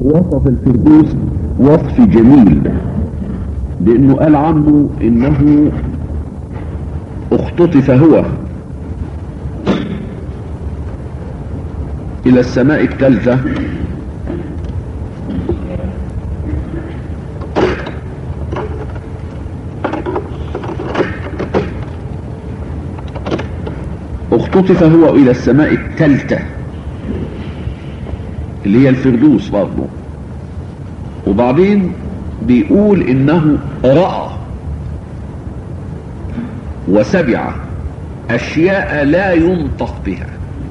وصف الفردوس وصف جميل لانه قال عنه انه اختطف هو الى السماء الثالثة اختطف هو الى السماء الثالثة اللي هي الفردوس برضه وبعدين بيقول انه رأى وسمع اشياء لا ينطق بها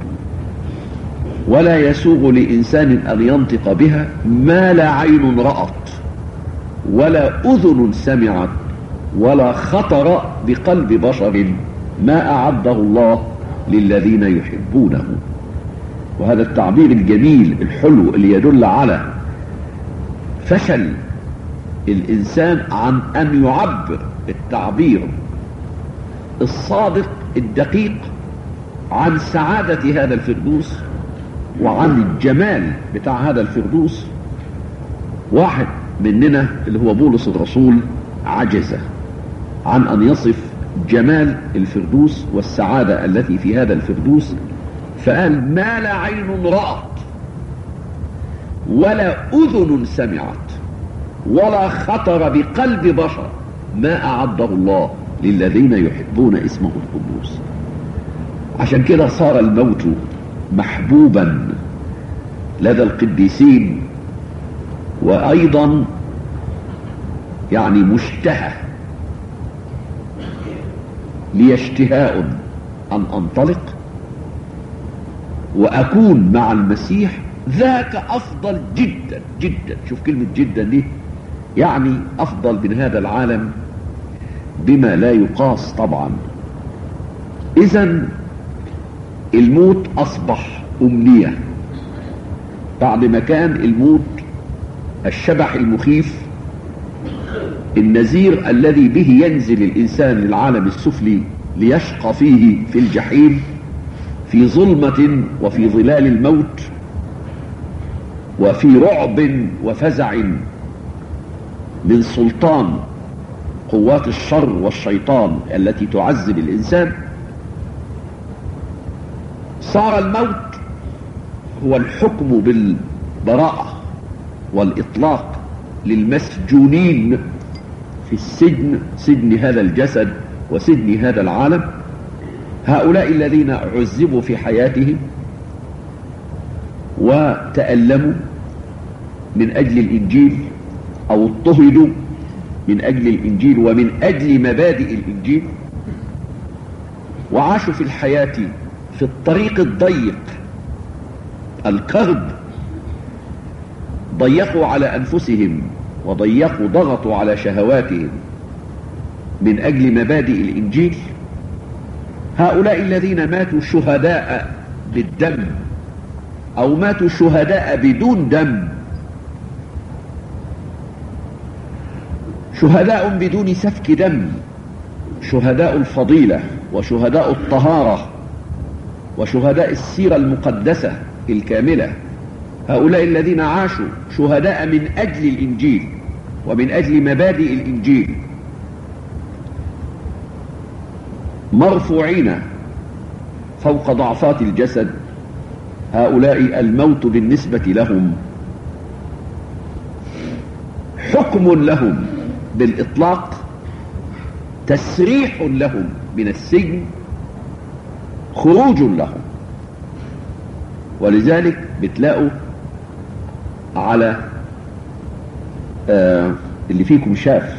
ولا يسوغ لإنسان أن ينطق بها ما لا عين رأت ولا أذن سمعت ولا خطر بقلب بشر ما أعده الله للذين يحبونه وهذا التعبير الجميل الحلو اللي يدل على فشل الإنسان عن أن يعبر التعبير الصادق الدقيق عن سعادة هذا الفردوس وعن الجمال بتاع هذا الفردوس واحد مننا اللي هو بولس الرسول عجز عن أن يصف جمال الفردوس والسعادة التي في هذا الفردوس فقال ما لا عين رأت ولا أذن سمعت ولا خطر بقلب بشر ما أعده الله للذين يحبون اسمه القدوس عشان كده صار الموت محبوبا لدى القديسين وأيضا يعني مشتهى لي اشتهاء أن أنطلق وأكون مع المسيح ذاك أفضل جدا جدا شوف كلمة جدا دي يعني أفضل من هذا العالم بما لا يقاس طبعا إذا الموت أصبح أمنية بعد ما كان الموت الشبح المخيف النذير الذي به ينزل الإنسان للعالم السفلي ليشقى فيه في الجحيم في ظلمة وفي ظلال الموت وفي رعب وفزع من سلطان قوات الشر والشيطان التي تعذب الإنسان صار الموت هو الحكم بالبراءة والإطلاق للمسجونين في السجن سجن هذا الجسد وسجن هذا العالم هؤلاء الذين عذبوا في حياتهم وتألموا من أجل الإنجيل أو اضطهدوا من أجل الإنجيل ومن أجل مبادئ الإنجيل وعاشوا في الحياة في الطريق الضيق الكرب ضيقوا على أنفسهم وضيقوا ضغطوا على شهواتهم من أجل مبادئ الإنجيل هؤلاء الذين ماتوا شهداء بالدم أو ماتوا شهداء بدون دم شهداء بدون سفك دم شهداء الفضيلة وشهداء الطهارة وشهداء السيرة المقدسة الكاملة هؤلاء الذين عاشوا شهداء من أجل الإنجيل ومن أجل مبادئ الإنجيل مرفوعين فوق ضعفات الجسد هؤلاء الموت بالنسبة لهم حكم لهم بالإطلاق تسريح لهم من السجن خروج لهم ولذلك بتلاقوا على آه اللي فيكم شاف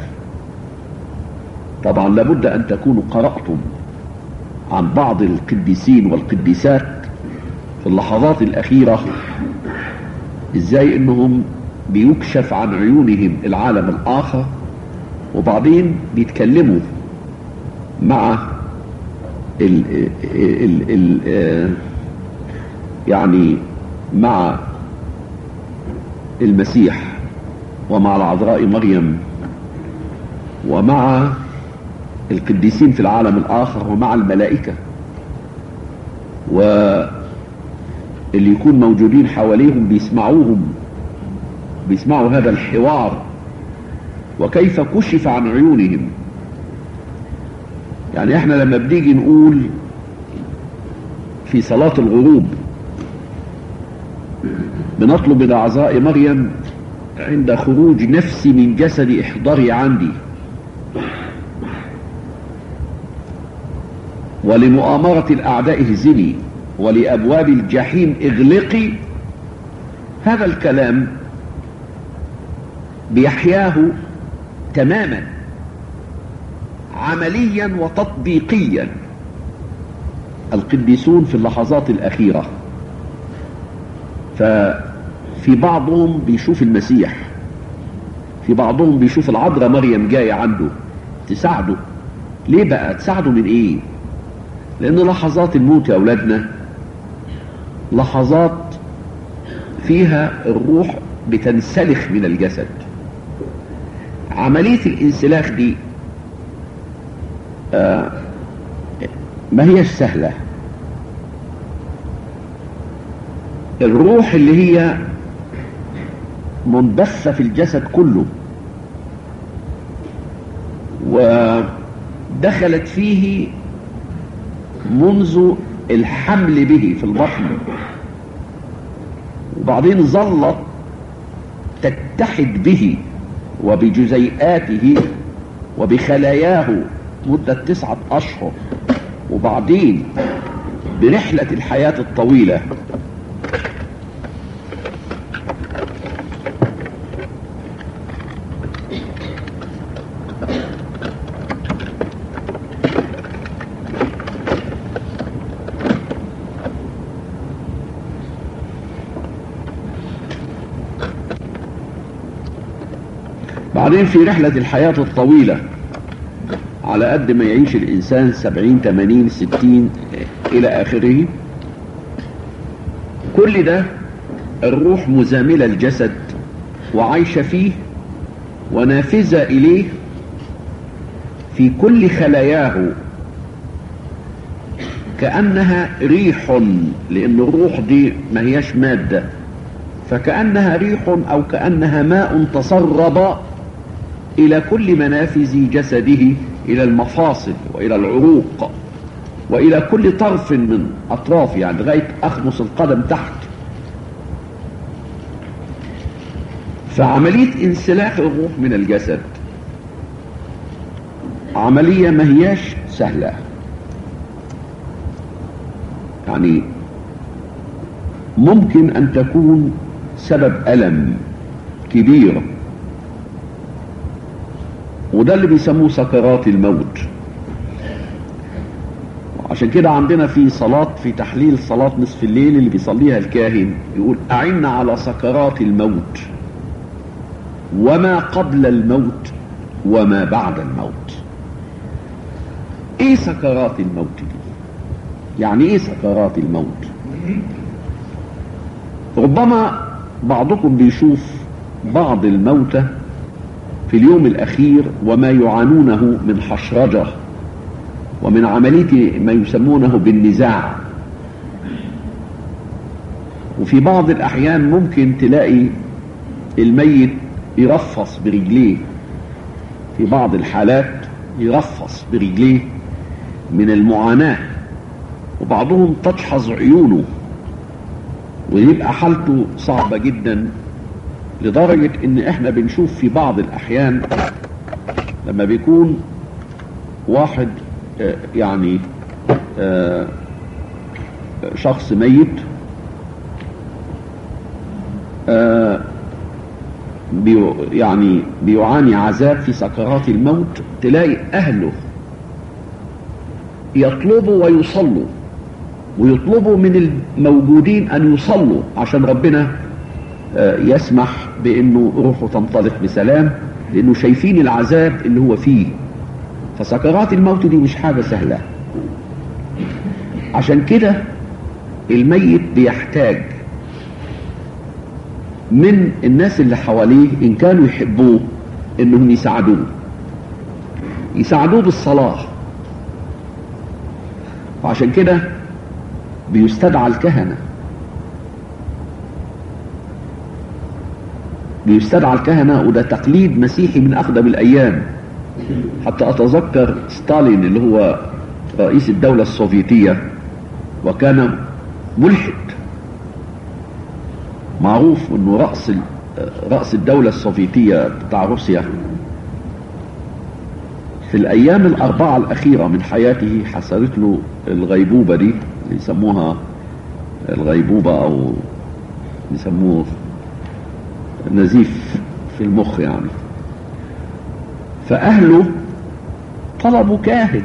طبعا لابد أن تكونوا قرأتم عن بعض القديسين والقديسات في اللحظات الأخيرة إزاي إنهم بيكشف عن عيونهم العالم الآخر وبعدين بيتكلموا مع ال ال ال يعني مع المسيح ومع العذراء مريم ومع القديسين في العالم الآخر ومع الملائكة واللي يكون موجودين حواليهم بيسمعوهم بيسمعوا هذا الحوار وكيف كشف عن عيونهم يعني احنا لما بنيجي نقول في صلاة الغروب بنطلب من أعضاء مريم عند خروج نفسي من جسدي احضري عندي ولمؤامرة الأعداء اهزمي ولأبواب الجحيم اغلقي هذا الكلام بيحياه تماما عمليا وتطبيقيا القديسون في اللحظات الأخيرة ففي بعضهم بيشوف المسيح في بعضهم بيشوف العذراء مريم جاية عنده تساعده ليه بقى تساعده من ايه لان لحظات الموت يا اولادنا لحظات فيها الروح بتنسلخ من الجسد عملية الانسلاخ دي آه ما هيش سهلة الروح اللي هي منبثة في الجسد كله ودخلت فيه منذ الحمل به في البطن وبعدين ظلت تتحد به وبجزيئاته وبخلاياه مدة تسعة أشهر وبعدين برحلة الحياة الطويلة بعدين في رحلة الحياة الطويلة على قد ما يعيش الإنسان سبعين تمانين ستين إلى آخره كل ده الروح مزاملة الجسد وعايشة فيه ونافذة إليه في كل خلاياه كأنها ريح لأن الروح دي ما هياش مادة فكأنها ريح أو كأنها ماء تسرب إلى كل منافذ جسده إلى المفاصل وإلى العروق وإلى كل طرف من أطراف يعني لغاية أخمص القدم تحت فعملية انسلاخ الروح من الجسد عملية ما هياش سهلة يعني ممكن أن تكون سبب ألم كبير وده اللي بيسموه سكرات الموت عشان كده عندنا في صلاة في تحليل صلاة نصف الليل اللي بيصليها الكاهن يقول أعنا على سكرات الموت وما قبل الموت وما بعد الموت ايه سكرات الموت دي يعني ايه سكرات الموت ربما بعضكم بيشوف بعض الموتى في اليوم الأخير وما يعانونه من حشرجة ومن عملية ما يسمونه بالنزاع وفي بعض الأحيان ممكن تلاقي الميت يرفص برجليه في بعض الحالات يرفص برجليه من المعاناة وبعضهم تجحظ عيونه ويبقى حالته صعبة جدا لدرجة ان احنا بنشوف في بعض الاحيان لما بيكون واحد آه يعني آه شخص ميت آه بيو يعني بيعاني عذاب في سكرات الموت تلاقي اهله يطلبوا ويصلوا ويطلبوا من الموجودين ان يصلوا عشان ربنا يسمح بانه روحه تنطلق بسلام لانه شايفين العذاب اللي هو فيه فسكرات الموت دي مش حاجة سهلة عشان كده الميت بيحتاج من الناس اللي حواليه ان كانوا يحبوه انهم يساعدوه يساعدوه بالصلاة وعشان كده بيستدعى الكهنه بيستدعى الكهنة وده تقليد مسيحي من أقدم الأيام حتى أتذكر ستالين اللي هو رئيس الدولة السوفيتية وكان ملحد معروف انه رأس رأس الدولة السوفيتية بتاع روسيا في الأيام الأربعة الأخيرة من حياته حصلت له الغيبوبة دي اللي يسموها الغيبوبة أو يسموه نزيف في المخ يعني فأهله طلبوا كاهن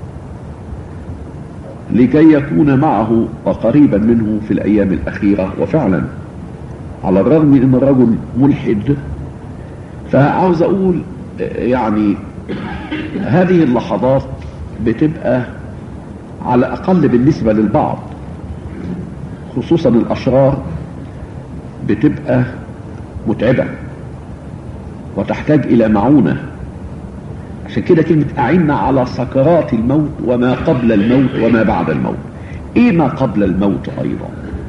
لكي يكون معه وقريبا منه في الأيام الأخيرة وفعلا على الرغم من أن الرجل ملحد فعاوز أقول يعني هذه اللحظات بتبقى على الأقل بالنسبة للبعض خصوصا الأشرار بتبقى متعبة وتحتاج إلى معونة عشان كده كلمة أعنا على سكرات الموت وما قبل الموت وما بعد الموت إيه ما قبل الموت أيضا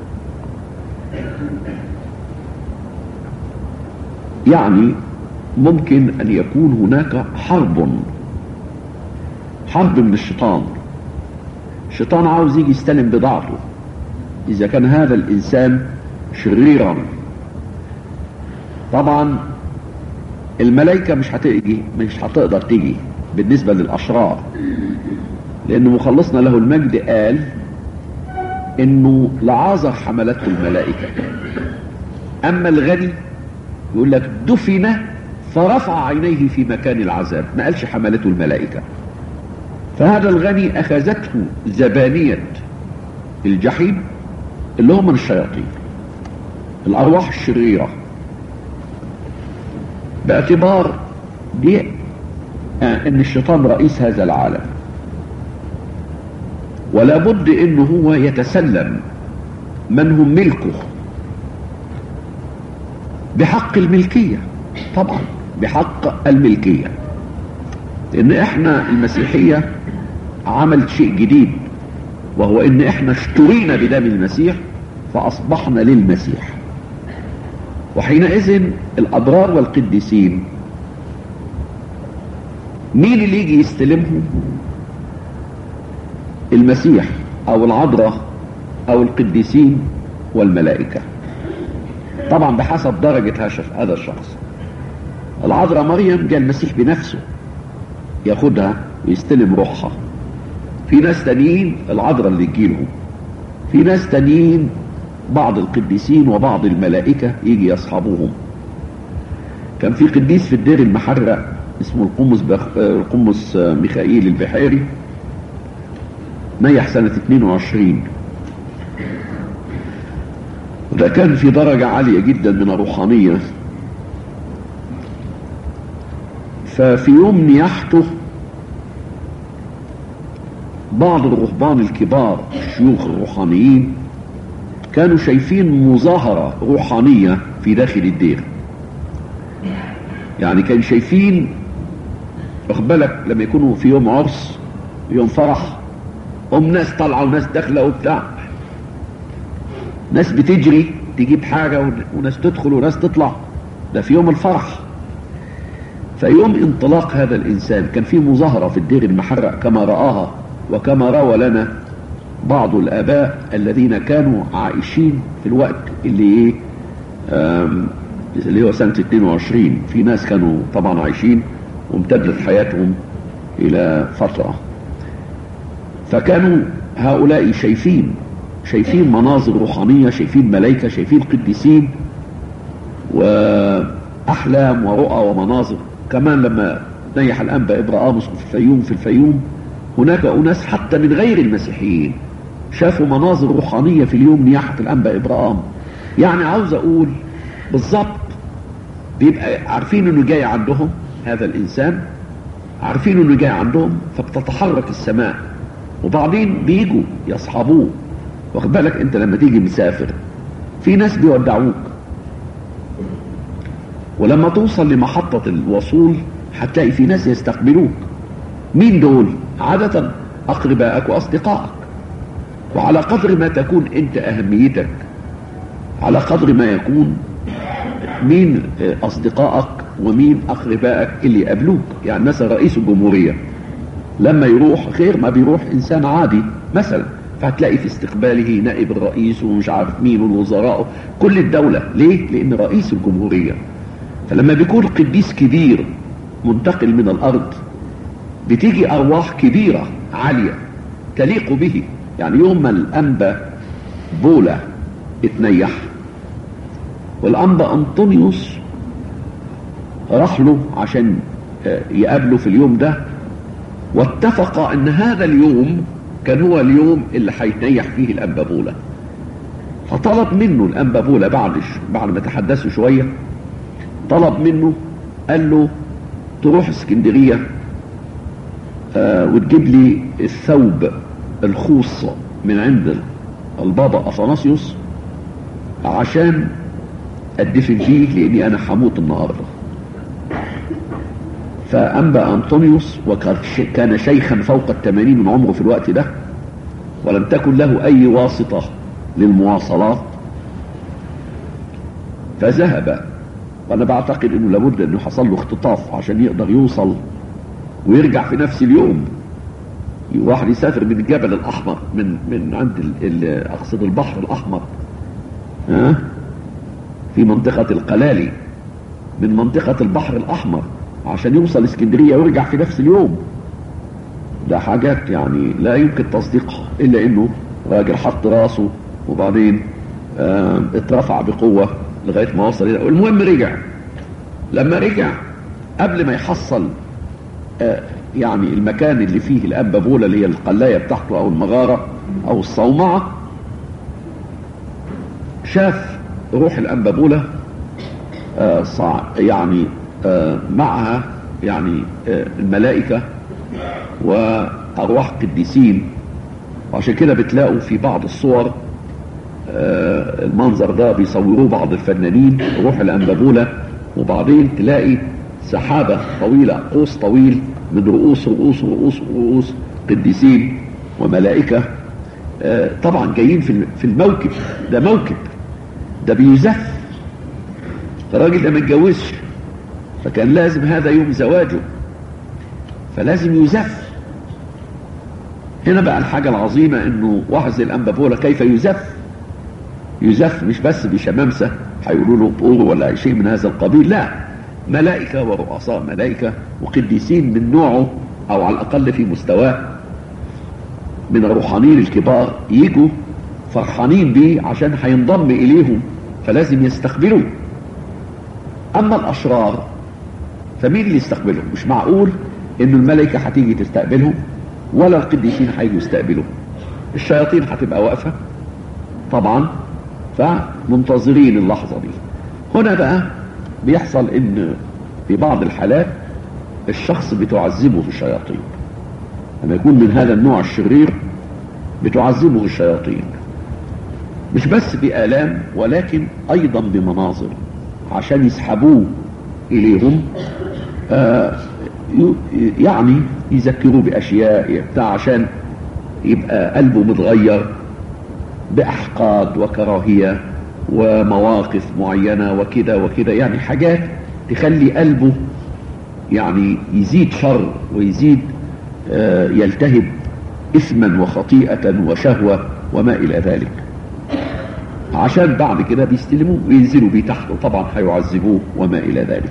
يعني ممكن أن يكون هناك حرب حرب من الشيطان الشيطان عاوز يجي يستلم بضاعته إذا كان هذا الإنسان شريرا طبعا الملائكة مش هتيجي مش هتقدر تيجي بالنسبة للأشرار لأن مخلصنا له المجد قال إنه لعازر حملته الملائكة أما الغني يقول لك دفن فرفع عينيه في مكان العذاب ما قالش حملته الملائكة فهذا الغني أخذته زبانية الجحيم اللي هم من الشياطين الأرواح الشريرة باعتبار دي آه ان الشيطان رئيس هذا العالم ولا بد انه هو يتسلم من هم ملكه بحق الملكية طبعا بحق الملكية لان احنا المسيحية عملت شيء جديد وهو ان احنا اشترينا بدم المسيح فاصبحنا للمسيح وحينئذ الأبرار والقديسين مين اللي يجي يستلمهم المسيح أو العذراء أو القديسين والملائكة طبعا بحسب درجة هذا الشخص العذراء مريم جاء المسيح بنفسه ياخدها ويستلم روحها في ناس تانيين العذراء اللي تجيلهم في ناس تانيين بعض القديسين وبعض الملائكة يجي يصحبوهم كان في قديس في الدير المحرق اسمه القمص بخ... القمص ميخائيل البحيري نيح سنة 22 وده كان في درجة عالية جدا من الروحانية ففي يوم نياحته بعض الرهبان الكبار الشيوخ الروحانيين كانوا شايفين مظاهرة روحانية في داخل الدير يعني كانوا شايفين واخد بالك لما يكونوا في يوم عرس يوم فرح هم ناس طالعة وناس داخلة وبتاع ناس بتجري تجيب حاجة وناس تدخل وناس تطلع ده في يوم الفرح فيوم انطلاق هذا الإنسان كان في مظاهرة في الدير المحرق كما رآها وكما روى لنا بعض الآباء الذين كانوا عايشين في الوقت اللي ايه اللي هو سنة 22 في ناس كانوا طبعا عايشين وامتدت حياتهم إلى فترة فكانوا هؤلاء شايفين شايفين مناظر روحانية شايفين ملائكة شايفين قديسين وأحلام ورؤى ومناظر كمان لما نيح الأنبا إبراهاموس في الفيوم في الفيوم هناك أناس حتى من غير المسيحيين شافوا مناظر روحانية في اليوم نياحة الأنبا إبراهام يعني عاوز أقول بالظبط بيبقى عارفين انه جاي عندهم هذا الانسان عارفين انه جاي عندهم فبتتحرك السماء وبعدين بيجوا يصحبوه واخد بالك انت لما تيجي مسافر في ناس بيودعوك ولما توصل لمحطة الوصول هتلاقي في ناس يستقبلوك مين دول عادة أقربائك وأصدقائك وعلى قدر ما تكون أنت أهميتك على قدر ما يكون مين اصدقائك ومين اقربائك اللي يقابلوك يعني مثلا رئيس الجمهوريه لما يروح غير ما بيروح انسان عادي مثلا فهتلاقي في استقباله نائب الرئيس ومش عارف مين والوزراء كل الدوله ليه لان رئيس الجمهوريه فلما بيكون قديس كبير منتقل من الارض بتيجي ارواح كبيره عاليه تليق به يعني يوم ما الانبا بولا اتنيح والانبا انطونيوس راح له عشان يقابله في اليوم ده واتفق ان هذا اليوم كان هو اليوم اللي هيتنيح فيه الانبا بولا فطلب منه الانبا بولا بعد بعد ما تحدثوا شويه طلب منه قال له تروح اسكندريه آه وتجيب لي الثوب الخوص من عند البابا اثناسيوس عشان ادفن فيه لاني انا هموت النهارده فانبا انطونيوس وكان شيخا فوق الثمانين من عمره في الوقت ده ولم تكن له اي واسطه للمواصلات فذهب وانا بعتقد انه لابد انه حصل له اختطاف عشان يقدر يوصل ويرجع في نفس اليوم واحد يسافر من الجبل الاحمر من من عند ال ال اقصد البحر الاحمر ها في منطقة القلالي من منطقة البحر الاحمر عشان يوصل اسكندرية ويرجع في نفس اليوم ده حاجات يعني لا يمكن تصديقها الا انه راجل حط راسه وبعدين اه اترفع بقوة لغاية ما وصل الى المهم رجع لما رجع قبل ما يحصل اه يعني المكان اللي فيه الأنبا بولا اللي هي القلاية بتاعته أو المغارة أو الصومعة شاف روح الأنبا بولا آه صع يعني آه معها يعني آه الملائكة وأرواح قديسين وعشان كده بتلاقوا في بعض الصور المنظر ده بيصوروه بعض الفنانين روح الأنبا بولا وبعدين تلاقي سحابة طويلة قوس طويل من رؤوس رؤوس رؤوس رؤوس قديسين وملائكة آه طبعا جايين في الموكب ده موكب ده بيزف الراجل ده ما اتجوزش فكان لازم هذا يوم زواجه فلازم يزف هنا بقى الحاجة العظيمة انه واحد زي الانبا بولا كيف يزف يزف مش بس بشمامسة هيقولوا له بقور ولا شيء من هذا القبيل لا ملائكة ورؤساء ملائكة وقديسين من نوعه او على الاقل في مستواه من الروحانيين الكبار يجوا فرحانين بيه عشان هينضم اليهم فلازم يستقبلوه اما الاشرار فمين اللي يستقبلهم مش معقول ان الملائكة هتيجي تستقبلهم ولا القديسين هيجوا يستقبلوهم الشياطين هتبقى واقفة طبعا فمنتظرين اللحظة دي هنا بقى بيحصل ان في بعض الحالات الشخص بتعذبه الشياطين لما يكون من هذا النوع الشرير بتعذبه الشياطين مش بس بآلام ولكن ايضا بمناظر عشان يسحبوه اليهم آه يعني يذكروه باشياء بتاع عشان يبقى قلبه متغير باحقاد وكراهيه ومواقف معينة وكده وكده يعني حاجات تخلي قلبه يعني يزيد شر ويزيد آه يلتهب إثما وخطيئة وشهوة وما إلى ذلك عشان بعد كده بيستلموه وينزلوا بيه تحته طبعا هيعذبوه وما إلى ذلك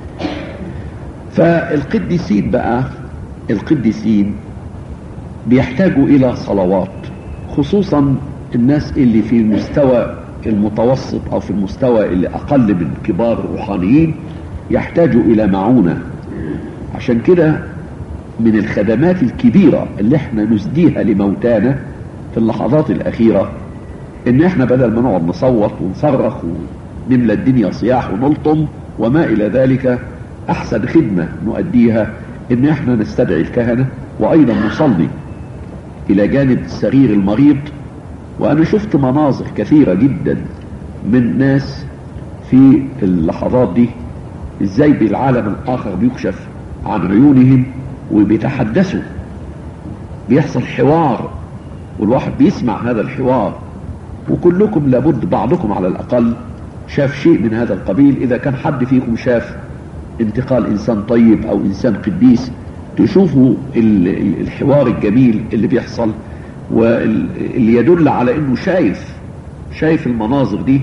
فالقديسين بقى القديسين بيحتاجوا إلى صلوات خصوصا الناس اللي في مستوى المتوسط او في المستوى اللي اقل من كبار الروحانيين يحتاجوا الى معونة عشان كده من الخدمات الكبيرة اللي احنا نسديها لموتانا في اللحظات الاخيرة ان احنا بدل ما نقعد نصوت ونصرخ ونملى الدنيا صياح ونلطم وما الى ذلك احسن خدمة نؤديها ان احنا نستدعي الكهنة وايضا نصلي الى جانب السرير المريض وانا شفت مناظر كثيرة جدا من ناس في اللحظات دي ازاي بالعالم الاخر بيكشف عن عيونهم وبيتحدثوا بيحصل حوار والواحد بيسمع هذا الحوار وكلكم لابد بعضكم على الاقل شاف شيء من هذا القبيل إذا كان حد فيكم شاف انتقال إنسان طيب أو إنسان قديس تشوفوا الحوار الجميل اللي بيحصل واللي يدل على انه شايف شايف المناظر دي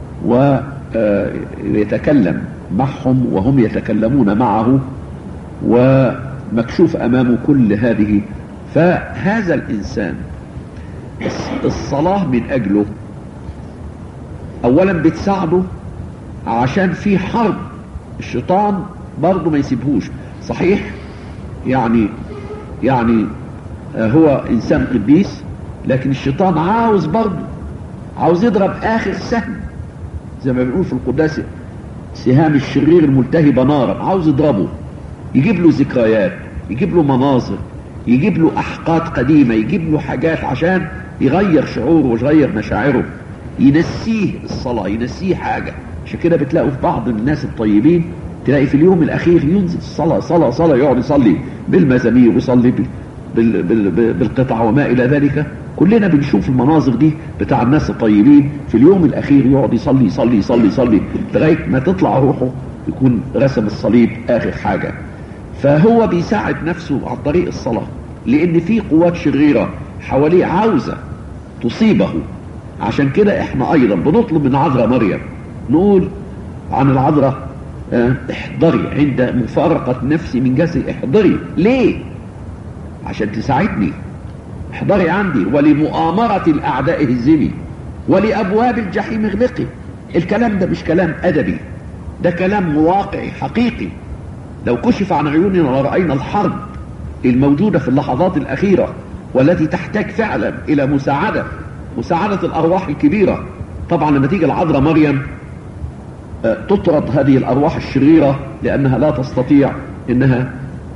ويتكلم معهم وهم يتكلمون معه ومكشوف امامه كل هذه فهذا الانسان الصلاة من اجله اولا بتساعده عشان في حرب الشيطان برضه ما يسيبهوش صحيح يعني يعني هو انسان قديس لكن الشيطان عاوز برضه عاوز يضرب اخر سهم زي ما بنقول في القداس سهام الشرير الملتهبه نارا عاوز يضربه يجيب له ذكريات يجيب له مناظر يجيب له احقاد قديمه يجيب له حاجات عشان يغير شعوره ويغير مشاعره ينسيه الصلاه ينسيه حاجه عشان كده بتلاقوا في بعض الناس الطيبين تلاقي في اليوم الاخير ينزل الصلاه صلاه صلاه يقعد يصلي بالمزامير ويصلي بال بال بال بالقطع وما الى ذلك كلنا بنشوف المناظر دي بتاع الناس الطيبين في اليوم الاخير يقعد يصلي يصلي يصلي يصلي لغايه ما تطلع روحه يكون رسم الصليب اخر حاجه فهو بيساعد نفسه عن طريق الصلاه لان في قوات شريره حواليه عاوزه تصيبه عشان كده احنا ايضا بنطلب من عذراء مريم نقول عن العذراء اه احضري عند مفارقة نفسي من جسدي احضري ليه عشان تساعدني احضري عندي ولمؤامرة الأعداء هزمي ولأبواب الجحيم اغلقي الكلام ده مش كلام أدبي ده كلام واقعي حقيقي لو كشف عن عيوننا لرأينا الحرب الموجودة في اللحظات الأخيرة والتي تحتاج فعلا إلى مساعدة مساعدة الأرواح الكبيرة طبعا لما تيجي العذراء مريم تطرد هذه الأرواح الشريرة لأنها لا تستطيع أنها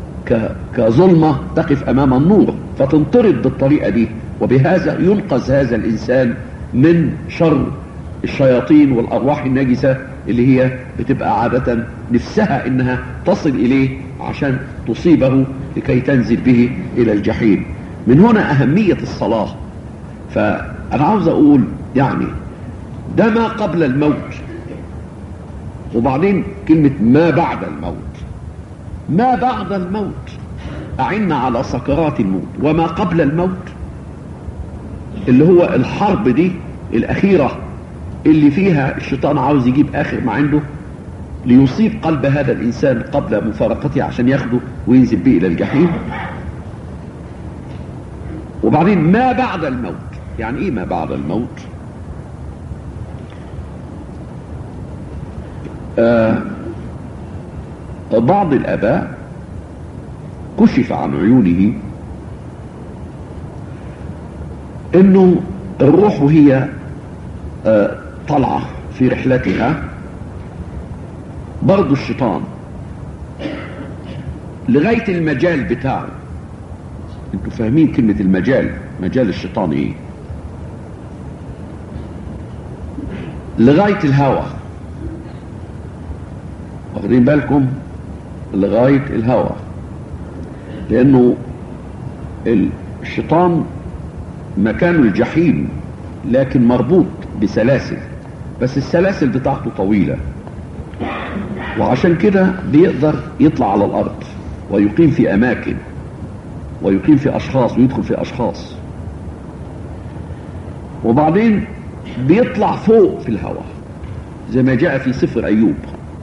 كظلمة تقف أمام النور فتنطرد بالطريقة دي وبهذا ينقذ هذا الإنسان من شر الشياطين والأرواح النجسة اللي هي بتبقى عادة نفسها إنها تصل إليه عشان تصيبه لكي تنزل به إلى الجحيم من هنا أهمية الصلاة فأنا عاوز أقول يعني ده ما قبل الموت وبعدين كلمة ما بعد الموت ما بعد الموت أعنا على سكرات الموت وما قبل الموت اللي هو الحرب دي الأخيرة اللي فيها الشيطان عاوز يجيب آخر ما عنده ليصيب قلب هذا الإنسان قبل مفارقته عشان ياخده وينزل به إلى الجحيم وبعدين ما بعد الموت يعني إيه ما بعد الموت آه بعض الآباء كشف عن عيونه انه الروح وهي آه طالعة في رحلتها برضو الشيطان لغاية المجال بتاعه انتوا فاهمين كلمة المجال مجال الشيطان ايه لغاية الهوى واخدين بالكم لغاية الهوى لانه الشيطان مكانه الجحيم لكن مربوط بسلاسل بس السلاسل بتاعته طويلة وعشان كده بيقدر يطلع على الارض ويقيم في اماكن ويقيم في اشخاص ويدخل في اشخاص وبعدين بيطلع فوق في الهواء زي ما جاء في سفر ايوب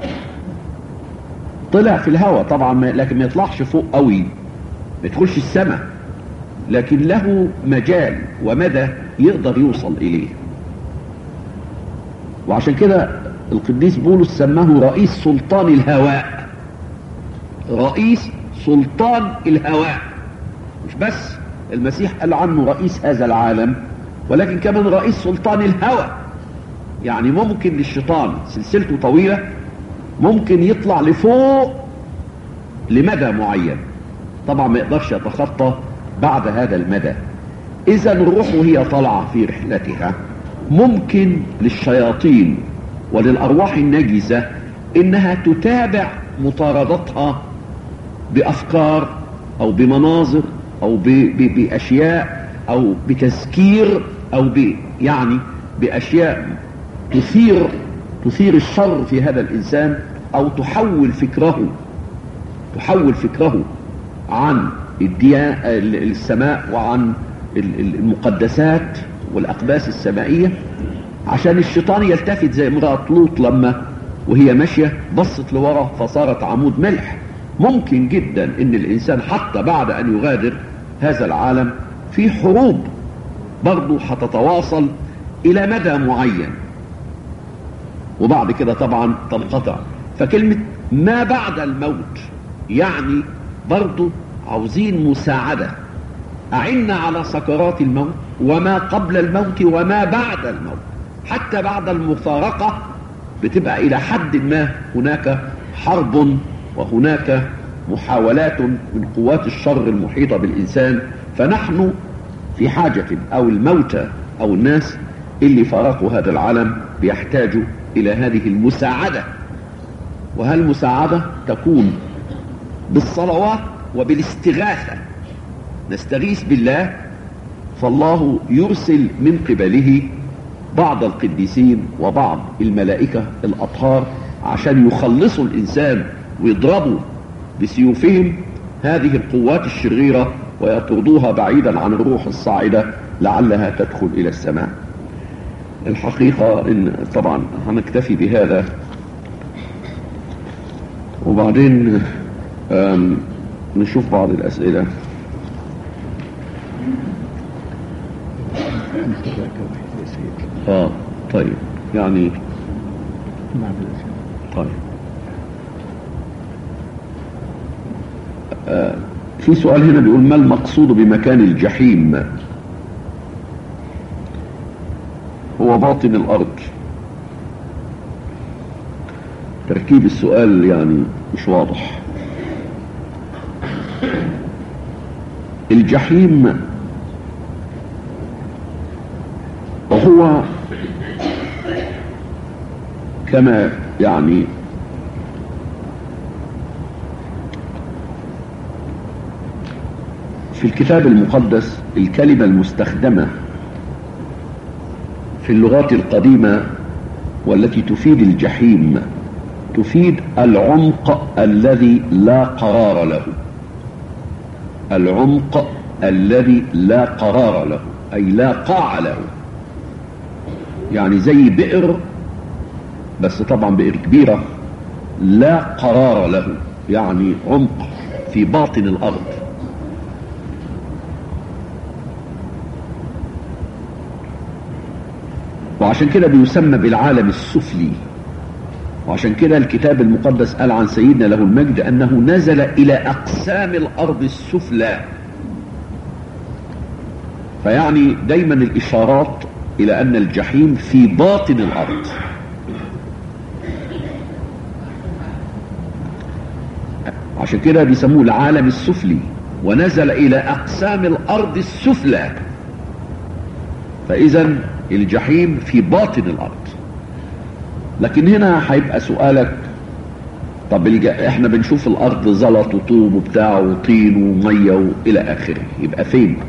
طلع في الهواء طبعا لكن ما يطلعش فوق قوي ما يدخلش السماء لكن له مجال ومدى يقدر يوصل اليه وعشان كده القديس بولس سماه رئيس سلطان الهواء رئيس سلطان الهواء مش بس المسيح قال عنه رئيس هذا العالم ولكن كمان رئيس سلطان الهواء يعني ممكن للشيطان سلسلته طويلة ممكن يطلع لفوق لمدى معين طبعا ما يقدرش يتخطى بعد هذا المدى اذا الروح وهي طالعة في رحلتها ممكن للشياطين وللأرواح النجسة إنها تتابع مطاردتها بأفكار أو بمناظر أو ب ب بأشياء أو بتذكير أو ب يعني بأشياء تثير تثير الشر في هذا الإنسان أو تحول فكره تحول فكره عن الديا- ال- السماء وعن ال- ال- المقدسات والأقداس السمائية عشان الشيطان يلتفت زي امرأة لوط لما وهي ماشية بصت لورا فصارت عمود ملح ممكن جدا ان الانسان حتى بعد ان يغادر هذا العالم في حروب برضه هتتواصل الى مدى معين وبعد كده طبعا تنقطع فكلمة ما بعد الموت يعني برضو عاوزين مساعدة أعنا على سكرات الموت وما قبل الموت وما بعد الموت حتى بعد المفارقة بتبقى إلى حد ما هناك حرب وهناك محاولات من قوات الشر المحيطة بالإنسان فنحن في حاجة أو الموتى أو الناس اللي فارقوا هذا العالم بيحتاجوا إلى هذه المساعدة وهالمساعدة تكون بالصلوات وبالاستغاثة نستغيث بالله فالله يرسل من قبله بعض القديسين وبعض الملائكة الأطهار عشان يخلصوا الإنسان ويضربوا بسيوفهم هذه القوات الشريرة ويطردوها بعيدا عن الروح الصاعدة لعلها تدخل إلى السماء الحقيقة إن طبعا هنكتفي بهذا وبعدين آم، نشوف بعض الأسئلة اه طيب يعني طيب آه في سؤال هنا بيقول ما المقصود بمكان الجحيم هو باطن الأرض تركيب السؤال يعني مش واضح الجحيم وهو كما يعني في الكتاب المقدس الكلمة المستخدمة في اللغات القديمة والتي تفيد الجحيم تفيد العمق الذي لا قرار له العمق الذي لا قرار له أي لا قاع له يعني زي بئر بس طبعا بئر كبيرة لا قرار له يعني عمق في باطن الأرض وعشان كده بيسمى بالعالم السفلي وعشان كده الكتاب المقدس قال عن سيدنا له المجد أنه نزل إلى أقسام الأرض السفلى فيعني دايما الإشارات إلى أن الجحيم في باطن الأرض عشان كده بيسموه العالم السفلي ونزل إلى أقسام الأرض السفلى فإذا الجحيم في باطن الأرض لكن هنا هيبقى سؤالك طب الج... احنا بنشوف الأرض زلط وطوب وبتاع وطين ومية وإلى آخره يبقى فين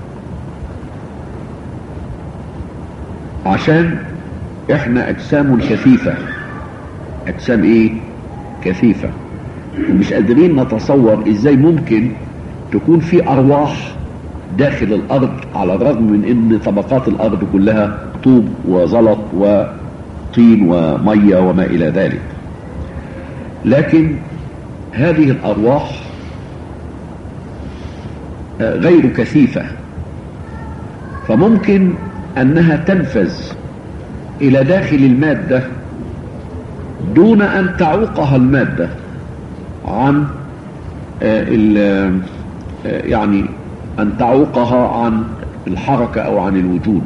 عشان احنا أجسام كثيفة أجسام إيه كثيفة ومش قادرين نتصور ازاي ممكن تكون في ارواح داخل الارض على الرغم من ان طبقات الارض كلها طوب وزلط وطين وميه وما الى ذلك لكن هذه الارواح آه، غير كثيفه فممكن انها تنفذ الى داخل الماده دون ان تعوقها الماده عن آه، ال- آه، يعني أن تعوقها عن الحركة أو عن الوجود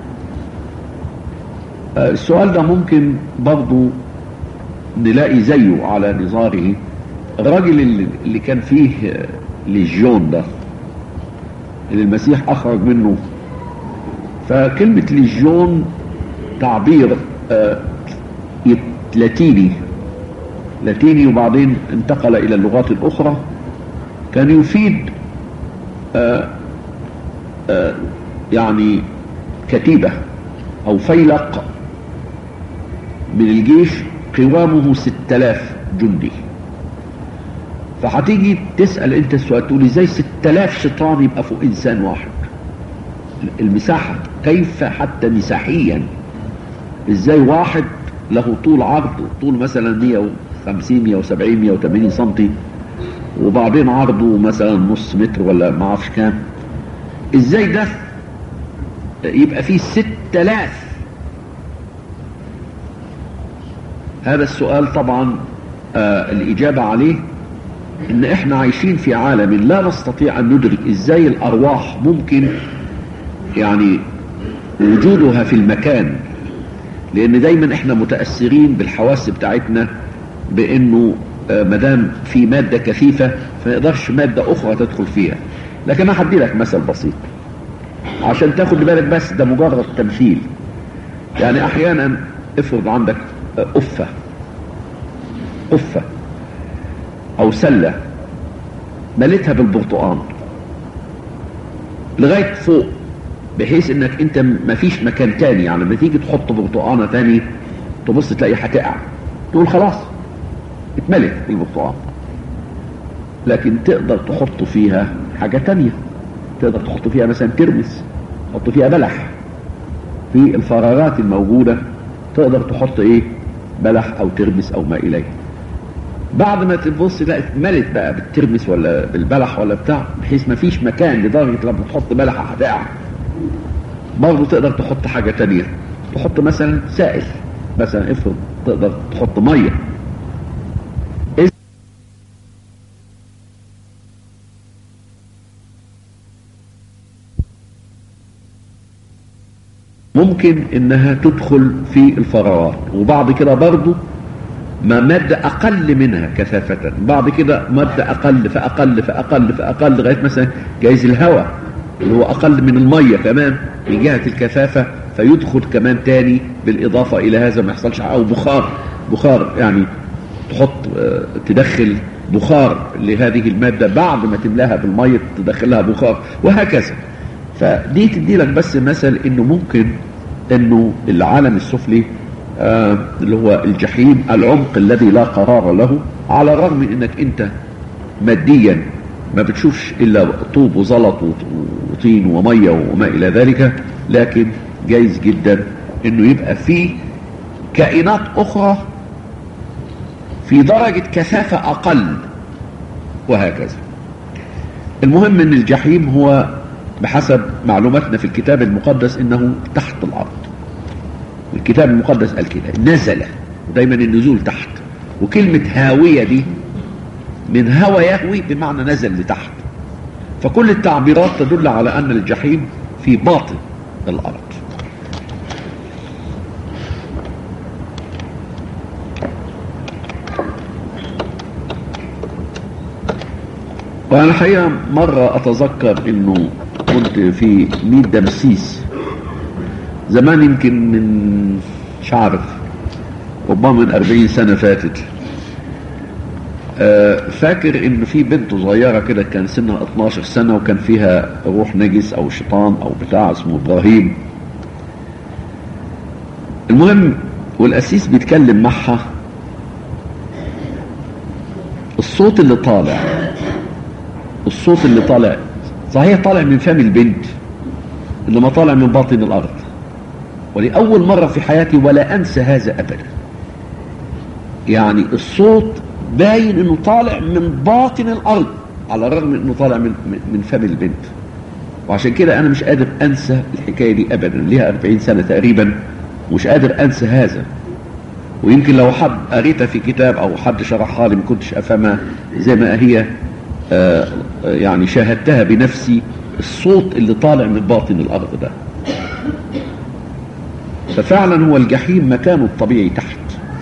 آه، السؤال ده ممكن برضو نلاقي زيه على نظاره الراجل اللي اللي كان فيه آه، ليجيون ده اللي المسيح أخرج منه فكلمة ليجيون تعبير آه، يت- لاتيني لاتيني وبعدين انتقل الى اللغات الاخرى كان يفيد آآ آآ يعني كتيبة او فيلق من الجيش قوامه 6000 جندي فهتيجي تسأل انت السؤال تقول ازاي 6000 شيطان يبقى فوق انسان واحد المساحة كيف حتى مساحيا ازاي واحد له طول عرض طول مثلا 150 170 180 سنتي وبعدين عرضه مثلا نص متر ولا ما اعرفش كام ازاي ده يبقى فيه 6000 هذا السؤال طبعا آه الإجابة عليه إن إحنا عايشين في عالم لا نستطيع أن ندرك إزاي الأرواح ممكن يعني وجودها في المكان لأن دايما إحنا متأثرين بالحواس بتاعتنا بأنه آه مدام في مادة كثيفة فيقدرش مادة أخرى تدخل فيها لكن أنا هدي لك مثل بسيط عشان تاخد بالك بس ده مجرد تمثيل يعني أحيانا افرض عندك قفة قفة أو سلة مليتها بالبرتقال لغاية فوق بحيث انك انت مفيش مكان تاني يعني لما تيجي تحط برتقانة تاني تبص تلاقي هتقع تقول خلاص اتملت بالبرتقال لكن تقدر تحط فيها حاجة تانية تقدر تحط فيها مثلا ترمس تحط فيها بلح في الفراغات الموجودة تقدر تحط ايه بلح او ترمس او ما اليه بعد ما تبص تلاقي اتملت بقى بالترمس ولا بالبلح ولا بتاع بحيث ما فيش مكان لدرجة لما تحط بلح هتقع برضه تقدر تحط حاجة تانية تحط مثلا سائل مثلا افرض تقدر تحط مية ممكن انها تدخل في الفراغات وبعد كده برضه ما مادة أقل منها كثافة بعد كده مادة أقل فأقل فأقل فأقل لغاية مثلا جايز الهواء اللي هو أقل من المية كمان من جهة الكثافة فيدخل كمان تاني بالإضافة إلى هذا ما يحصلش أو بخار بخار يعني تحط تدخل بخار لهذه المادة بعد ما تملاها بالمية تدخلها بخار وهكذا فدي تدي لك بس مثل انه ممكن انه العالم السفلي آه اللي هو الجحيم العمق الذي لا قرار له على الرغم من انك انت ماديا ما بتشوفش الا طوب وزلط وطين وميه وما الى ذلك لكن جايز جدا انه يبقى فيه كائنات اخرى في درجة كثافة اقل وهكذا المهم ان الجحيم هو بحسب معلوماتنا في الكتاب المقدس انه تحت الارض الكتاب المقدس قال كده نزل ودايما النزول تحت وكلمة هاوية دي من هوى يهوي بمعنى نزل لتحت فكل التعبيرات تدل على ان الجحيم في باطن الارض وانا الحقيقة مرة اتذكر انه كنت في ميت دمسيس زمان يمكن من مش عارف ربما من 40 سنة فاتت آه فاكر ان في بنت صغيرة كده كان سنها 12 سنة وكان فيها روح نجس او شيطان او بتاع اسمه ابراهيم المهم والاسيس بيتكلم معها الصوت اللي طالع الصوت اللي طالع صحيح طالع من فم البنت انما طالع من باطن الارض ولأول مرة في حياتي ولا أنسى هذا أبدا يعني الصوت باين انه طالع من باطن الارض على الرغم انه طالع من من فم البنت وعشان كده انا مش قادر انسى الحكايه دي ابدا ليها 40 سنه تقريبا مش قادر انسى هذا ويمكن لو حد قريتها في كتاب او حد شرحها لي ما كنتش افهمها زي ما هي آه يعني شاهدتها بنفسي الصوت اللي طالع من باطن الارض ده ففعلا هو الجحيم مكانه الطبيعي تحت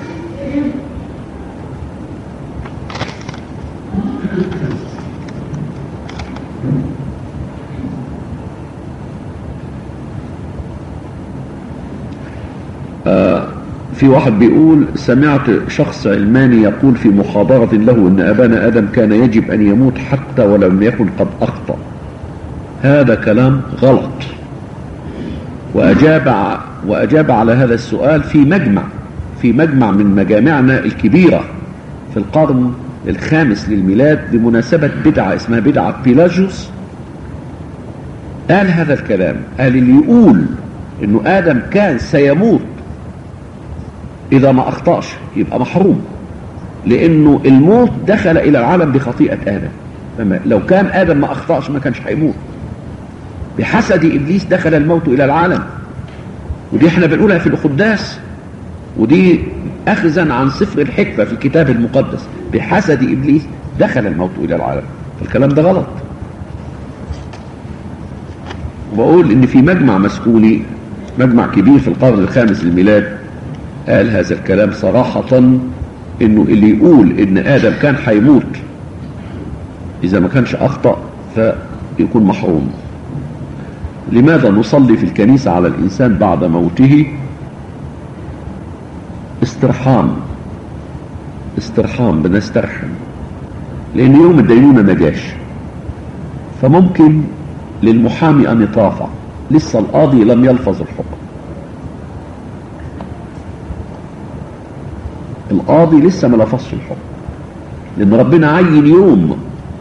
آه في واحد بيقول سمعت شخص علماني يقول في محاضرة له ان ابانا ادم كان يجب ان يموت حتى ولم يكن قد اخطأ هذا كلام غلط وأجاب وأجاب على هذا السؤال في مجمع في مجمع من مجامعنا الكبيرة في القرن الخامس للميلاد بمناسبة بدعة اسمها بدعة بيلاجوس قال هذا الكلام قال اللي يقول انه ادم كان سيموت اذا ما اخطأش يبقى محروم لانه الموت دخل الى العالم بخطيئة ادم لو كان ادم ما اخطأش ما كانش هيموت بحسد ابليس دخل الموت الى العالم ودي احنا بنقولها في القداس ودي اخذا عن سفر الحكمة في الكتاب المقدس بحسد ابليس دخل الموت الى العالم فالكلام ده غلط وبقول ان في مجمع مسكوني مجمع كبير في القرن الخامس للميلاد قال هذا الكلام صراحة انه اللي يقول ان ادم كان هيموت اذا ما كانش اخطأ فيكون محروم لماذا نصلي في الكنيسة على الانسان بعد موته استرحام استرحام بنسترحم لان يوم الدينونة ما جاش فممكن للمحامي ان يترافع لسه القاضي لم يلفظ الحكم القاضي لسه ما لفظش الحكم لان ربنا عين يوم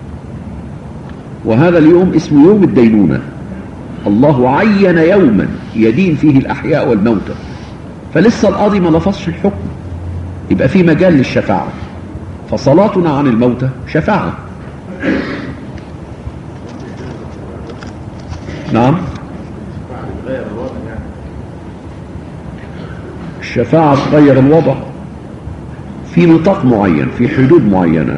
وهذا اليوم اسمه يوم الدينونة الله عين يوما يدين فيه الاحياء والموتى فلسه القاضي ما لفظش الحكم يبقى في مجال للشفاعة فصلاتنا عن الموتى شفاعة نعم الشفاعة تغير الوضع في نطاق معين في حدود معينة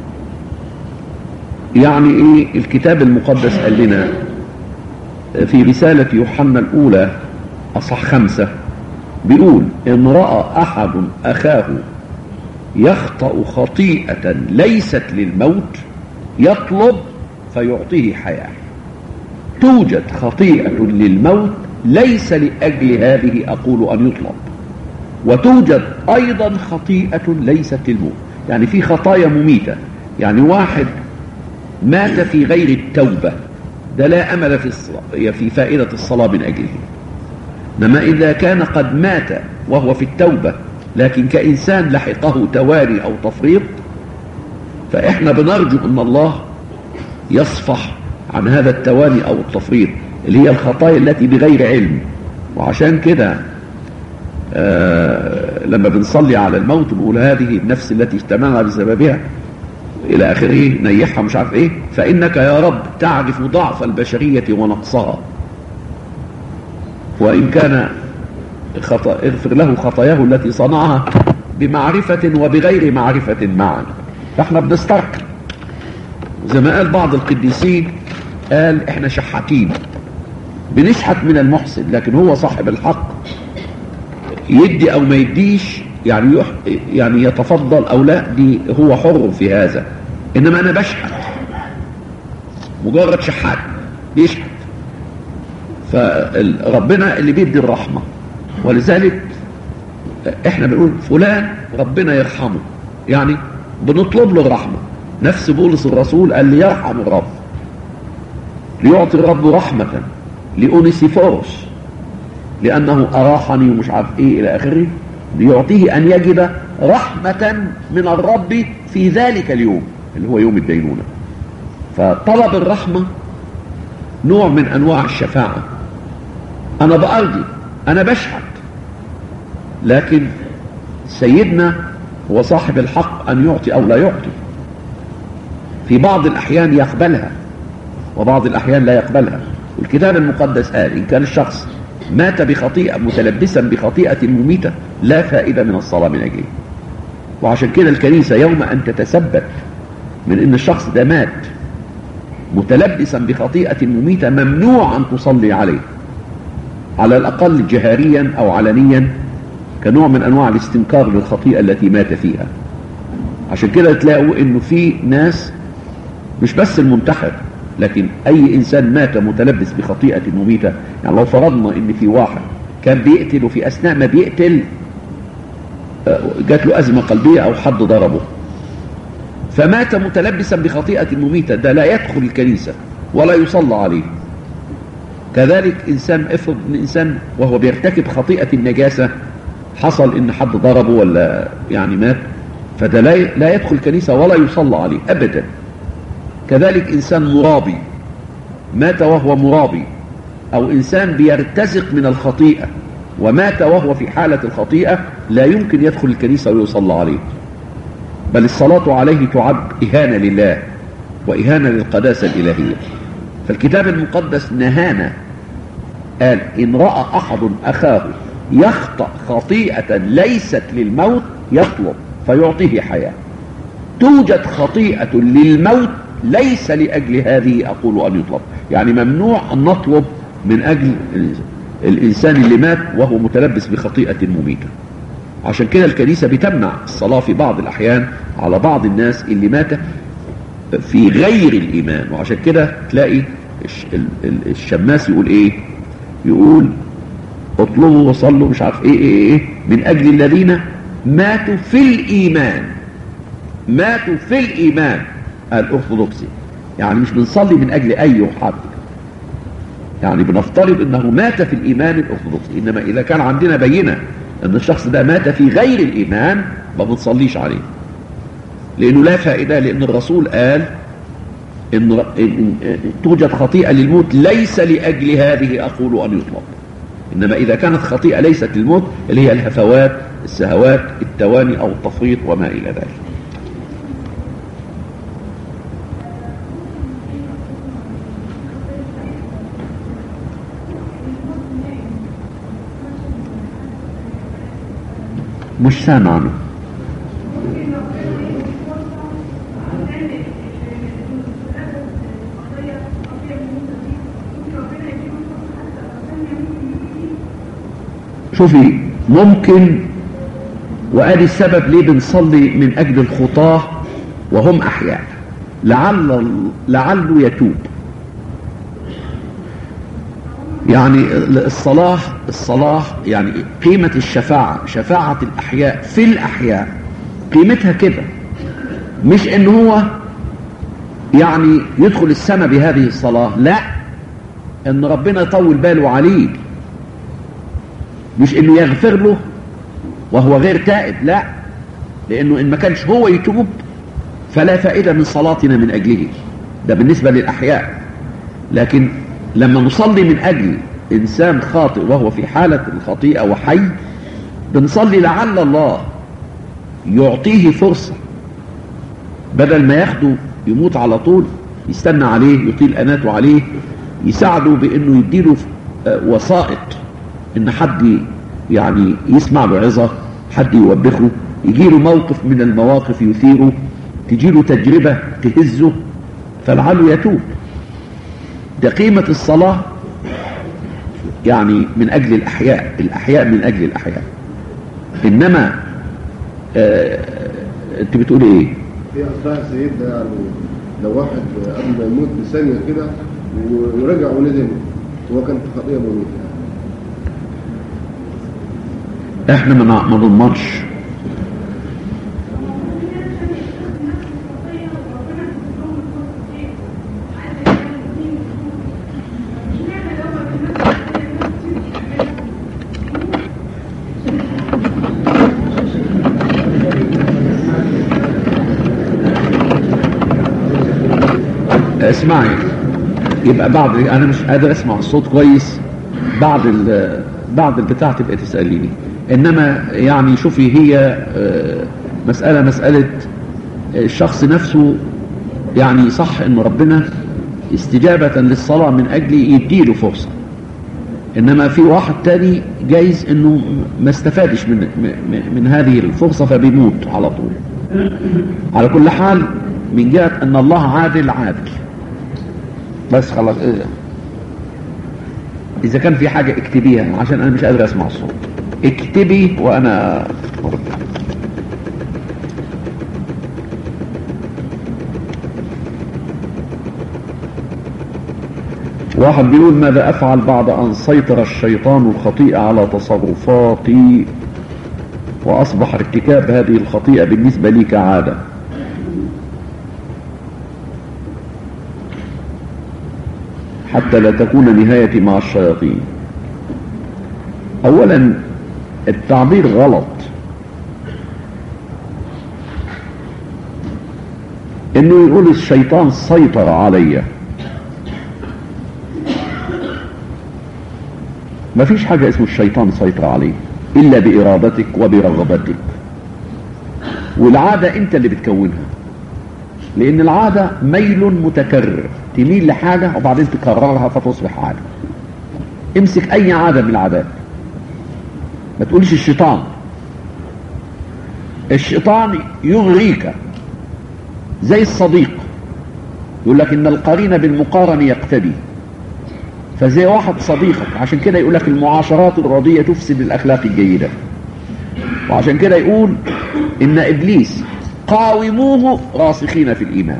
يعني ايه الكتاب المقدس قال لنا في رسالة يوحنا الأولى أصح خمسة بيقول إن رأى أحد أخاه يخطأ خطيئة ليست للموت يطلب فيعطيه حياة توجد خطيئة للموت ليس لأجل هذه أقول أن يطلب وتوجد أيضا خطيئة ليست للموت يعني في خطايا مميتة يعني واحد مات في غير التوبة ده لا أمل في, الصلاة في فائدة الصلاة من أجله إنما إذا كان قد مات وهو في التوبة لكن كإنسان لحقه تواري أو تفريط فإحنا بنرجو أن الله يصفح عن هذا التواني أو التفريط اللي هي الخطايا التي بغير علم وعشان كده آه لما بنصلي على الموت بنقول هذه النفس التي اجتمعنا بسببها إلى آخره نيحها مش عارف إيه فإنك يا رب تعرف ضعف البشرية ونقصها وإن كان خطأ اغفر له خطاياه التي صنعها بمعرفة وبغير معرفة معا فاحنا بنسترك زي ما قال بعض القديسين قال احنا شحاتين بنشحت من المحسن لكن هو صاحب الحق يدي او ما يديش يعني يح يعني يتفضل او لا دي هو حر في هذا انما انا بشحت مجرد شحات بيشحت فربنا اللي بيدي الرحمة ولذلك احنا بنقول فلان ربنا يرحمه يعني بنطلب له الرحمة نفس بولس الرسول قال لي يرحم الرب ليعطي الرب رحمة لأونيسيفوروس لأنه أراحني ومش عارف إيه إلى آخره ليعطيه أن يجد رحمة من الرب في ذلك اليوم اللي هو يوم الدينونة فطلب الرحمة نوع من أنواع الشفاعة أنا بأرضي أنا بشهد لكن سيدنا هو صاحب الحق أن يعطي أو لا يعطي في بعض الأحيان يقبلها وبعض الأحيان لا يقبلها والكتاب المقدس قال إن كان الشخص مات بخطيئة متلبسا بخطيئة مميتة لا فائدة من الصلاة من أجله وعشان كده الكنيسة يوم أن تتثبت من أن الشخص ده مات متلبسا بخطيئة مميتة ممنوع أن تصلي عليه على الأقل جهاريا أو علنيا كنوع من أنواع الاستنكار للخطيئة التي مات فيها عشان كده تلاقوا أنه في ناس مش بس المنتحر لكن أي إنسان مات متلبس بخطيئة مميتة يعني لو فرضنا أن في واحد كان بيقتل وفي أثناء ما بيقتل جات له أزمة قلبية أو حد ضربه فمات متلبسا بخطيئة مميتة ده لا يدخل الكنيسة ولا يصلى عليه كذلك إنسان افرض إنسان وهو بيرتكب خطيئة النجاسة حصل ان حد ضربه ولا يعني مات فده لا لا يدخل كنيسة ولا يصلى عليه ابدا كذلك انسان مرابي مات وهو مرابي او انسان بيرتزق من الخطيئة ومات وهو في حالة الخطيئة لا يمكن يدخل الكنيسة ويصلى عليه بل الصلاة عليه تعد إهانة لله وإهانة للقداسة الإلهية فالكتاب المقدس نهانا قال إن رأى أحد أخاه يخطأ خطيئة ليست للموت يطلب فيعطيه حياة توجد خطيئة للموت ليس لأجل هذه أقول أن يطلب يعني ممنوع أن نطلب من أجل الإنسان اللي مات وهو متلبس بخطيئة مميتة عشان كده الكنيسة بتمنع الصلاة في بعض الأحيان على بعض الناس اللي مات في غير الإيمان وعشان كده تلاقي الشماس يقول إيه يقول اطلبوا وصلوا مش عارف إيه إيه إيه من أجل الذين ماتوا في الإيمان ماتوا في الإيمان الأرثوذكسي يعني مش بنصلي من أجل أي حد يعني بنفترض أنه مات في الإيمان الأرثوذكسي إنما إذا كان عندنا بينة أن الشخص ده مات في غير الإيمان ما بنصليش عليه لأنه لا فائدة لأن الرسول قال إن, إن توجد خطيئة للموت ليس لأجل هذه أقول أن يطلب إنما إذا كانت خطيئة ليست للموت اللي هي الهفوات السهوات التواني أو التفريط وما إلى ذلك مش سامع عنه شوفي ممكن وادي السبب ليه بنصلي من اجل الخطاه وهم احياء لعل لعله يتوب يعني الصلاة الصلاة يعني قيمة الشفاعة شفاعة الأحياء في الأحياء قيمتها كده مش إن هو يعني يدخل السماء بهذه الصلاة لا إن ربنا يطول باله عليه مش إنه يغفر له وهو غير تائب لا لأنه إن ما كانش هو يتوب فلا فائدة من صلاتنا من أجله ده بالنسبة للأحياء لكن لما نصلي من أجل إنسان خاطئ وهو في حالة الخطيئة وحي بنصلي لعل الله يعطيه فرصة بدل ما ياخده يموت على طول يستنى عليه يطيل أناته عليه يساعده بأنه يديله وسائط إن حد يعني يسمع له عظة حد يوبخه يجيله موقف من المواقف يثيره تجيله تجربة تهزه فلعله يتوب ده قيمة الصلاة يعني من أجل الأحياء الأحياء من أجل الأحياء إنما آه أنت بتقول إيه هي أصلها سيدنا يعني لو واحد قبل ما يموت بثانية كده ورجع وندم هو كان في خطيئة مميتة احنا ما ما نضمنش اسمعي يبقى بعد انا مش قادر اسمع الصوت كويس بعد ال بعد البتاع تبقى تساليني انما يعني شوفي هي مساله مساله الشخص نفسه يعني صح ان ربنا استجابه للصلاه من اجل يديله فرصه انما في واحد تاني جايز انه ما استفادش من من, من هذه الفرصه فبيموت على طول على كل حال من جهه ان الله عادل عادل بس خلاص اذا كان في حاجة اكتبيها عشان انا مش قادر اسمع الصوت اكتبي وانا ارد واحد بيقول ماذا افعل بعد ان سيطر الشيطان الخطيئة على تصرفاتي واصبح ارتكاب هذه الخطيئة بالنسبة لي كعادة حتى لا تكون نهايتي مع الشياطين اولا التعبير غلط انه يقول الشيطان سيطر عليا مفيش حاجة اسمه الشيطان سيطر عليه الا بارادتك وبرغبتك والعادة انت اللي بتكونها لان العادة ميل متكرر تميل لحاجة وبعدين تكررها فتصبح عادة امسك اي عادة من العادات ما تقولش الشيطان الشيطان يغريك زي الصديق يقول لك ان القرين بالمقارن يقتدي فزي واحد صديقك عشان كده يقول لك المعاشرات الراضية تفسد الاخلاق الجيدة وعشان كده يقول ان ابليس قاوموه راسخين في الايمان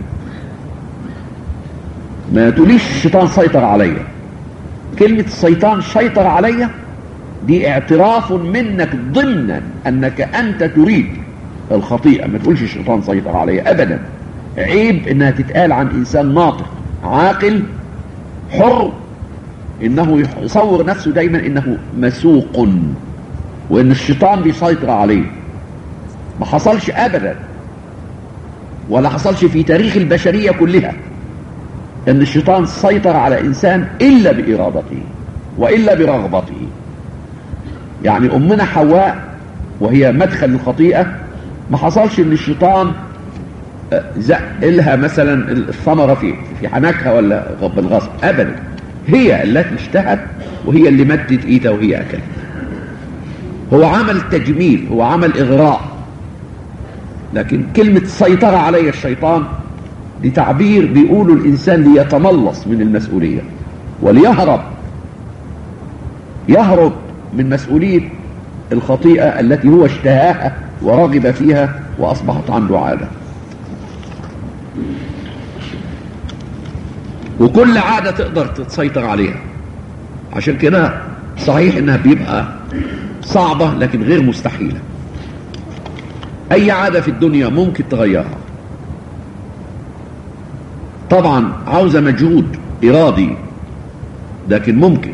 ما تقوليش الشيطان سيطر عليا كلمة الشيطان سيطر عليا دي اعتراف منك ضمنا انك انت تريد الخطيئة ما تقولش الشيطان سيطر عليا ابدا عيب انها تتقال عن انسان ناطق عاقل حر انه يصور نفسه دايما انه مسوق وان الشيطان بيسيطر عليه ما حصلش ابدا ولا حصلش في تاريخ البشرية كلها ان الشيطان سيطر على انسان الا بارادته والا برغبته يعني امنا حواء وهي مدخل الخطيئة ما حصلش ان الشيطان زق لها مثلا الثمرة في في حنكها ولا بالغصب ابدا هي التي اشتهت وهي اللي مدت ايدها وهي اكلت هو عمل تجميل هو عمل اغراء لكن كلمة سيطرة علي الشيطان دي تعبير بيقوله الانسان ليتملص من المسؤولية وليهرب يهرب من مسؤولية الخطيئة التي هو اشتهاها ورغب فيها واصبحت عنده عادة وكل عادة تقدر تسيطر عليها عشان كده صحيح انها بيبقى صعبة لكن غير مستحيلة اي عادة في الدنيا ممكن تغيرها طبعا عاوزة مجهود ارادي لكن ممكن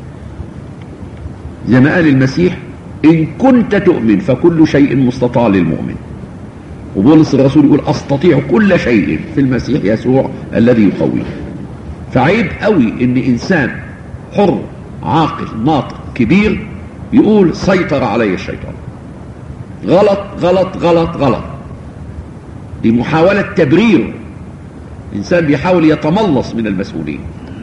زي ما قال المسيح ان كنت تؤمن فكل شيء مستطاع للمؤمن وبولس الرسول يقول استطيع كل شيء في المسيح يسوع الذي يقويه فعيب قوي ان انسان حر عاقل ناطق كبير يقول سيطر علي الشيطان غلط غلط غلط غلط دي محاولة تبرير انسان بيحاول يتملص من المسؤولين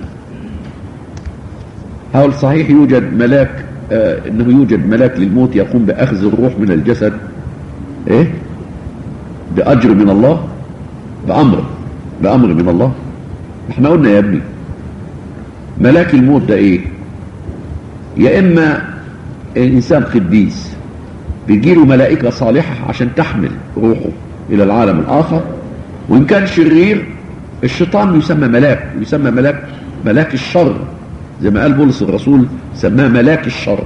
حاول صحيح يوجد ملاك آه انه يوجد ملاك للموت يقوم باخذ الروح من الجسد ايه باجر من الله بامر بامر من الله احنا قلنا يا ابني ملاك الموت ده ايه يا اما انسان قديس بيجيله ملائكة صالحة عشان تحمل روحه الى العالم الاخر وان كان شرير الشيطان يسمى ملاك يسمى ملاك ملاك الشر زي ما قال بولس الرسول سماه ملاك الشر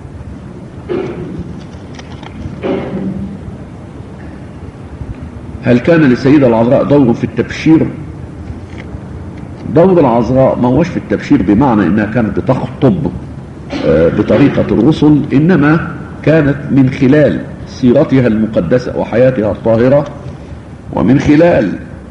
هل كان للسيدة العذراء دور في التبشير دور العذراء ما هوش في التبشير بمعنى انها كانت بتخطب بطريقة الرسل انما كانت من خلال سيرتها المقدسة وحياتها الطاهرة ومن خلال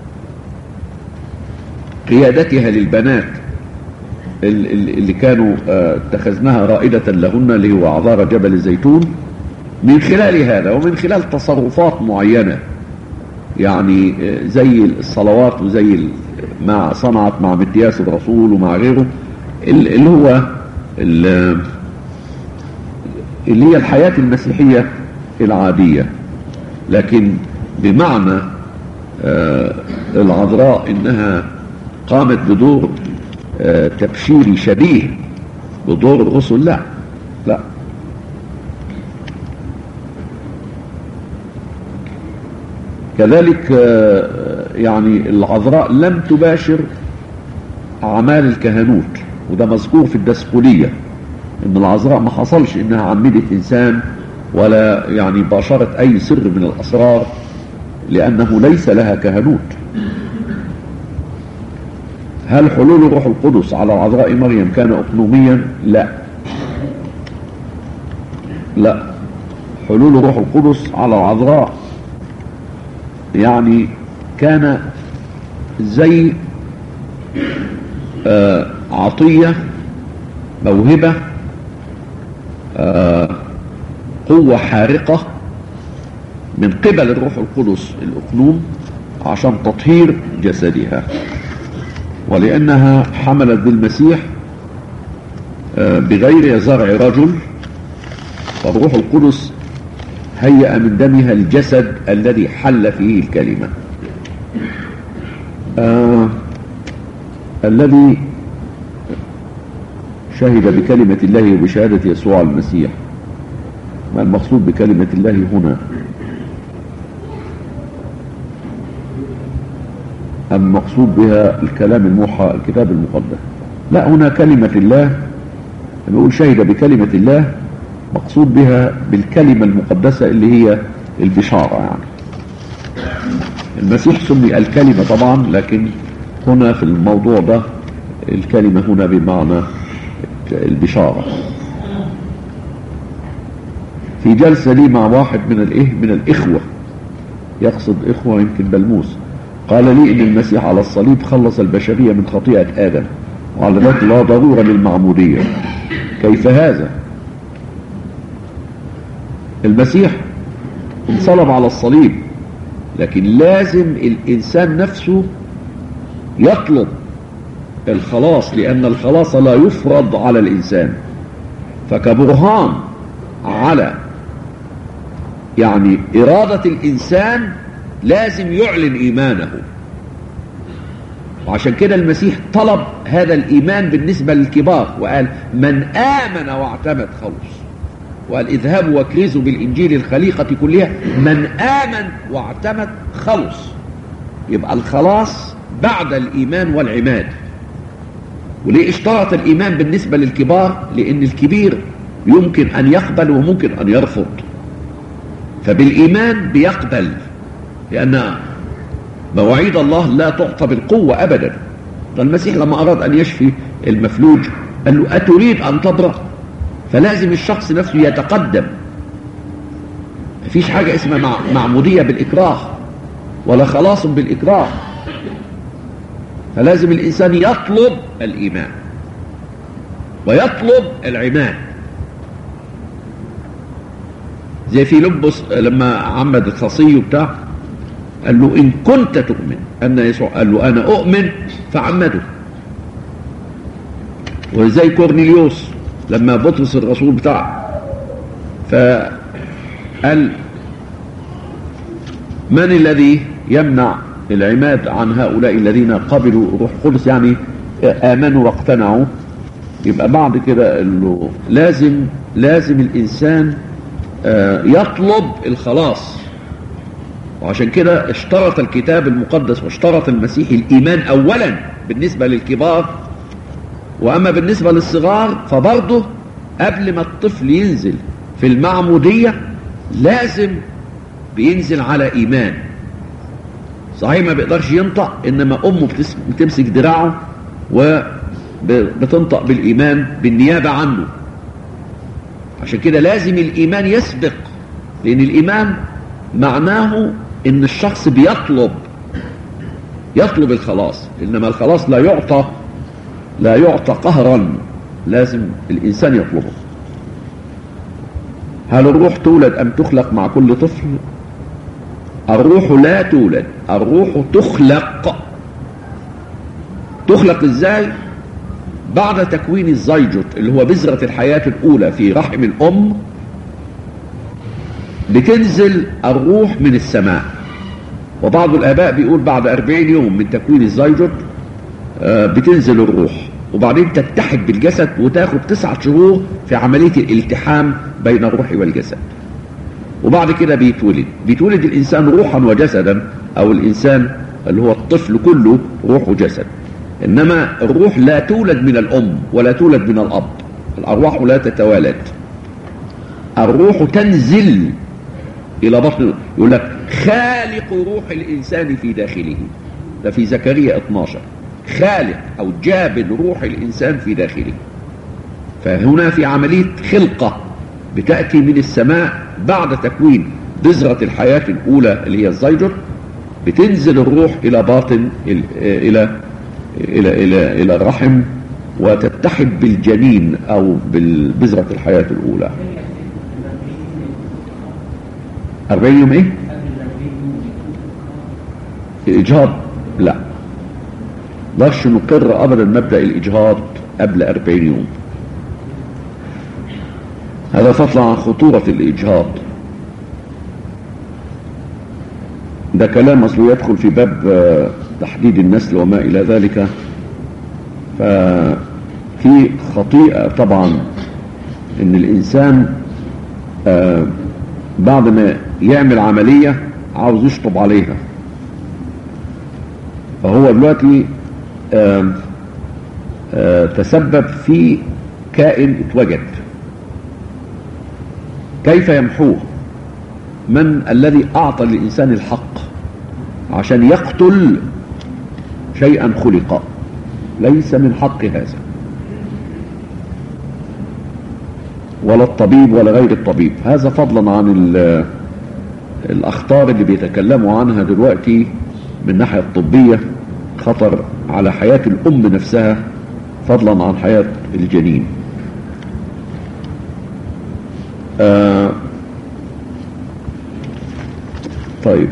قيادتها للبنات اللي كانوا اتخذناها رائدة لهن اللي هو عذارى جبل الزيتون من خلال هذا ومن خلال تصرفات معينة يعني زي الصلوات وزي ما صنعت مع متياس الرسول ومع غيره اللي هو اللي هي الحياة المسيحية العادية لكن بمعنى العذراء انها قامت بدور تبشيري شبيه بدور الرسل لا لا كذلك يعني العذراء لم تباشر أعمال الكهنوت وده مذكور في الدسقلية إن العذراء ما حصلش إنها عمدت إنسان ولا يعني باشرت أي سر من الأسرار لأنه ليس لها كهنوت هل حلول الروح القدس على العذراء مريم كان أقنوميا لا لا حلول روح القدس على العذراء يعني كان زي آه عطية موهبة آه قوة حارقة من قبل الروح القدس الأقنوم عشان تطهير جسدها ولأنها حملت بالمسيح آه بغير زرع رجل فالروح القدس هيأ من دمها الجسد الذي حل فيه الكلمة آه الذي شهد بكلمة الله وبشهادة يسوع المسيح ما المقصود بكلمة الله هنا المقصود بها الكلام الموحى الكتاب المقدس لا هنا كلمة الله لما يقول شهد بكلمة الله مقصود بها بالكلمة المقدسة اللي هي البشارة يعني المسيح سمي الكلمة طبعا لكن هنا في الموضوع ده الكلمة هنا بمعنى البشارة في جلسة لي مع واحد من الايه من الاخوة يقصد اخوة يمكن بلموس قال لي ان المسيح على الصليب خلص البشرية من خطيئة ادم وعلى ذلك لا ضرورة للمعمودية كيف هذا المسيح انصلب على الصليب لكن لازم الانسان نفسه يطلب الخلاص لان الخلاص لا يفرض على الانسان فكبرهان على يعني ارادة الانسان لازم يعلن ايمانه وعشان كده المسيح طلب هذا الايمان بالنسبة للكبار وقال من امن واعتمد خلص وقال اذهبوا واكرزوا بالانجيل الخليقة كلها من امن واعتمد خلص يبقى الخلاص بعد الايمان والعماد وليه اشترط الايمان بالنسبة للكبار لان الكبير يمكن ان يقبل وممكن ان يرفض فبالايمان بيقبل لان مواعيد الله لا تعطى بالقوة ابدا فالمسيح لما اراد ان يشفي المفلوج قال له اتريد ان تبرأ فلازم الشخص نفسه يتقدم مفيش حاجة اسمها معمودية بالإكراه ولا خلاص بالإكراه فلازم الإنسان يطلب الإيمان ويطلب العماد زي في لبس لما عمد الخصي بتاع قال له إن كنت تؤمن أن يسوع قال له أنا أؤمن فعمده وزي كورنيليوس لما بطرس الرسول بتاعه فقال من الذي يمنع العماد عن هؤلاء الذين قبلوا روح القدس يعني آمنوا واقتنعوا يبقى بعد كده انه لازم لازم الإنسان يطلب الخلاص وعشان كده اشترط الكتاب المقدس واشترط المسيح الإيمان أولا بالنسبة للكبار وأما بالنسبة للصغار فبرضه قبل ما الطفل ينزل في المعمودية لازم بينزل على إيمان صحيح ما بيقدرش ينطق إنما أمه بتمسك دراعه وبتنطق بالإيمان بالنيابة عنه عشان كده لازم الإيمان يسبق لأن الإيمان معناه إن الشخص بيطلب يطلب الخلاص إنما الخلاص لا يعطى لا يعطى قهرا لازم الإنسان يطلبه هل الروح تولد أم تخلق مع كل طفل الروح لا تولد الروح تخلق تخلق ازاي بعد تكوين الزيجوت اللي هو بذرة الحياة الأولى في رحم الأم بتنزل الروح من السماء وبعض الآباء بيقول بعد أربعين يوم من تكوين الزيجوت بتنزل الروح وبعدين تتحد بالجسد وتاخد تسعة شهور في عملية الالتحام بين الروح والجسد وبعد كده بيتولد بيتولد الإنسان روحا وجسدا أو الإنسان اللي هو الطفل كله روح وجسد إنما الروح لا تولد من الأم ولا تولد من الأب الأرواح لا تتوالد الروح تنزل إلى بطن يقول لك خالق روح الإنسان في داخله ده في زكريا 12 خالق أو جابل روح الإنسان في داخله فهنا في عملية خلقة بتأتي من السماء بعد تكوين بذرة الحياة الأولى اللي هي الزيجر بتنزل الروح إلى باطن ال- إلى إلى إلى إلى الرحم وتتحد بالجنين أو ببذرة الحياة الأولى 40 يوم إيه؟ إجهاض لا نقدرش نقر أبدا مبدأ الإجهاض قبل 40 يوم هذا فضلا عن خطورة الإجهاض ده كلام أصله يدخل في باب آه، تحديد النسل وما إلى ذلك ففي خطيئة طبعا إن الإنسان آه، بعد ما يعمل عملية عاوز يشطب عليها فهو دلوقتي آم، آه، تسبب في كائن اتوجد كيف يمحوه من الذي أعطى للإنسان الحق عشان يقتل شيئا خلق ليس من حق هذا ولا الطبيب ولا غير الطبيب هذا فضلا عن ال- الأخطار اللي بيتكلموا عنها دلوقتي من الناحية الطبية خطر على حياة الأم نفسها فضلا عن حياة الجنين آه طيب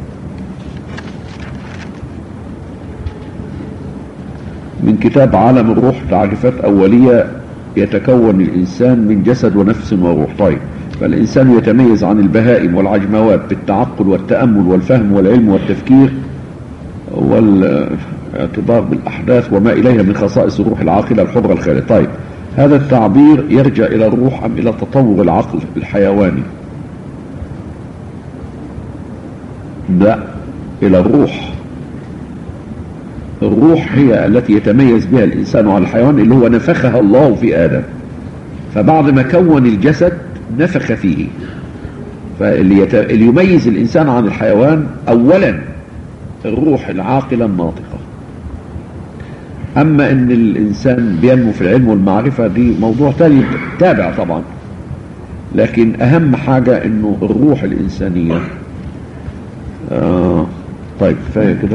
من كتاب عالم الروح تعريفات أولية يتكون الإنسان من جسد ونفس وروح طيب فالإنسان يتميز عن البهائم والعجموات بالتعقل والتأمل والفهم والعلم والتفكير والاعتبار بالأحداث وما إليها من خصائص الروح العاقلة الحرة الخالية طيب هذا التعبير يرجع إلى الروح أم إلى تطور العقل الحيواني لا إلى الروح الروح هي التي يتميز بها الإنسان على الحيوان اللي هو نفخها الله في آدم فبعد ما كون الجسد نفخ فيه فاللي يت... اللي يميز الإنسان عن الحيوان أولا الروح العاقلة الناطقة أما أن الإنسان بينمو في العلم والمعرفة دي موضوع تاني تابع طبعا لكن أهم حاجة أنه الروح الإنسانية آه طيب كفاية كده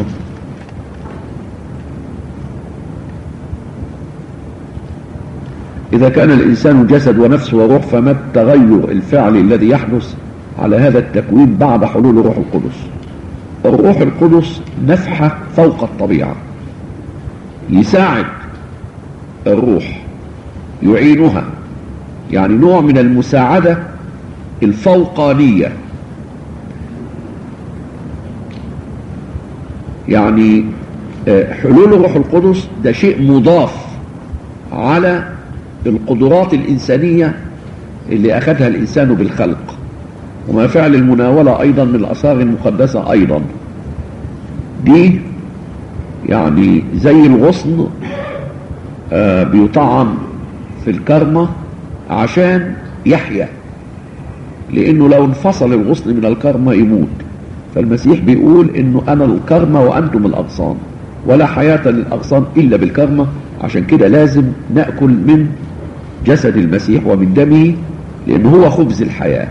إذا كان الإنسان جسد ونفس وروح فما التغير الفعلي الذي يحدث على هذا التكوين بعد حلول روح القدس الروح القدس نفحة فوق الطبيعة يساعد الروح يعينها يعني نوع من المساعدة الفوقانية يعني آه، حلول الروح القدس ده شيء مضاف على القدرات الإنسانية اللي أخذها الإنسان بالخلق وما فعل المناولة أيضا من الأسرار المقدسة أيضا دي يعني زي الغصن آه بيطعم في الكرمة عشان يحيا لأنه لو انفصل الغصن من الكرمة يموت فالمسيح بيقول إنه أنا الكرمة وأنتم الأغصان ولا حياة للأغصان إلا بالكرمة عشان كده لازم نأكل من جسد المسيح ومن دمه لأنه هو خبز الحياة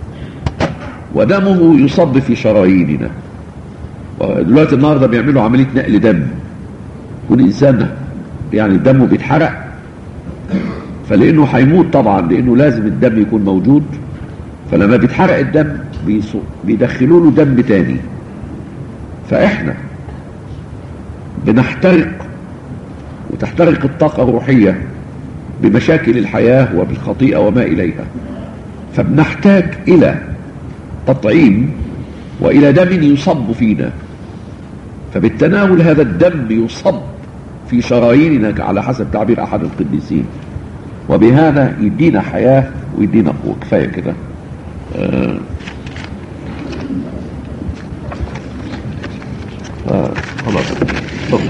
ودمه يصب في شراييننا دلوقتي النهارده بيعملوا عمليه نقل دم يكون انسان يعني دمه بيتحرق فلانه هيموت طبعا لانه لازم الدم يكون موجود فلما بيتحرق الدم بيصو- بيدخلوا له دم تاني فاحنا بنحترق وتحترق الطاقه الروحيه بمشاكل الحياه وبالخطيئه وما اليها فبنحتاج الى تطعيم والى دم يصب فينا فبالتناول هذا الدم يصب في شراييننا على حسب تعبير احد القديسين وبهذا يدينا حياه ويدينا قوه كفايه كده آه آه خلاص اتفضل.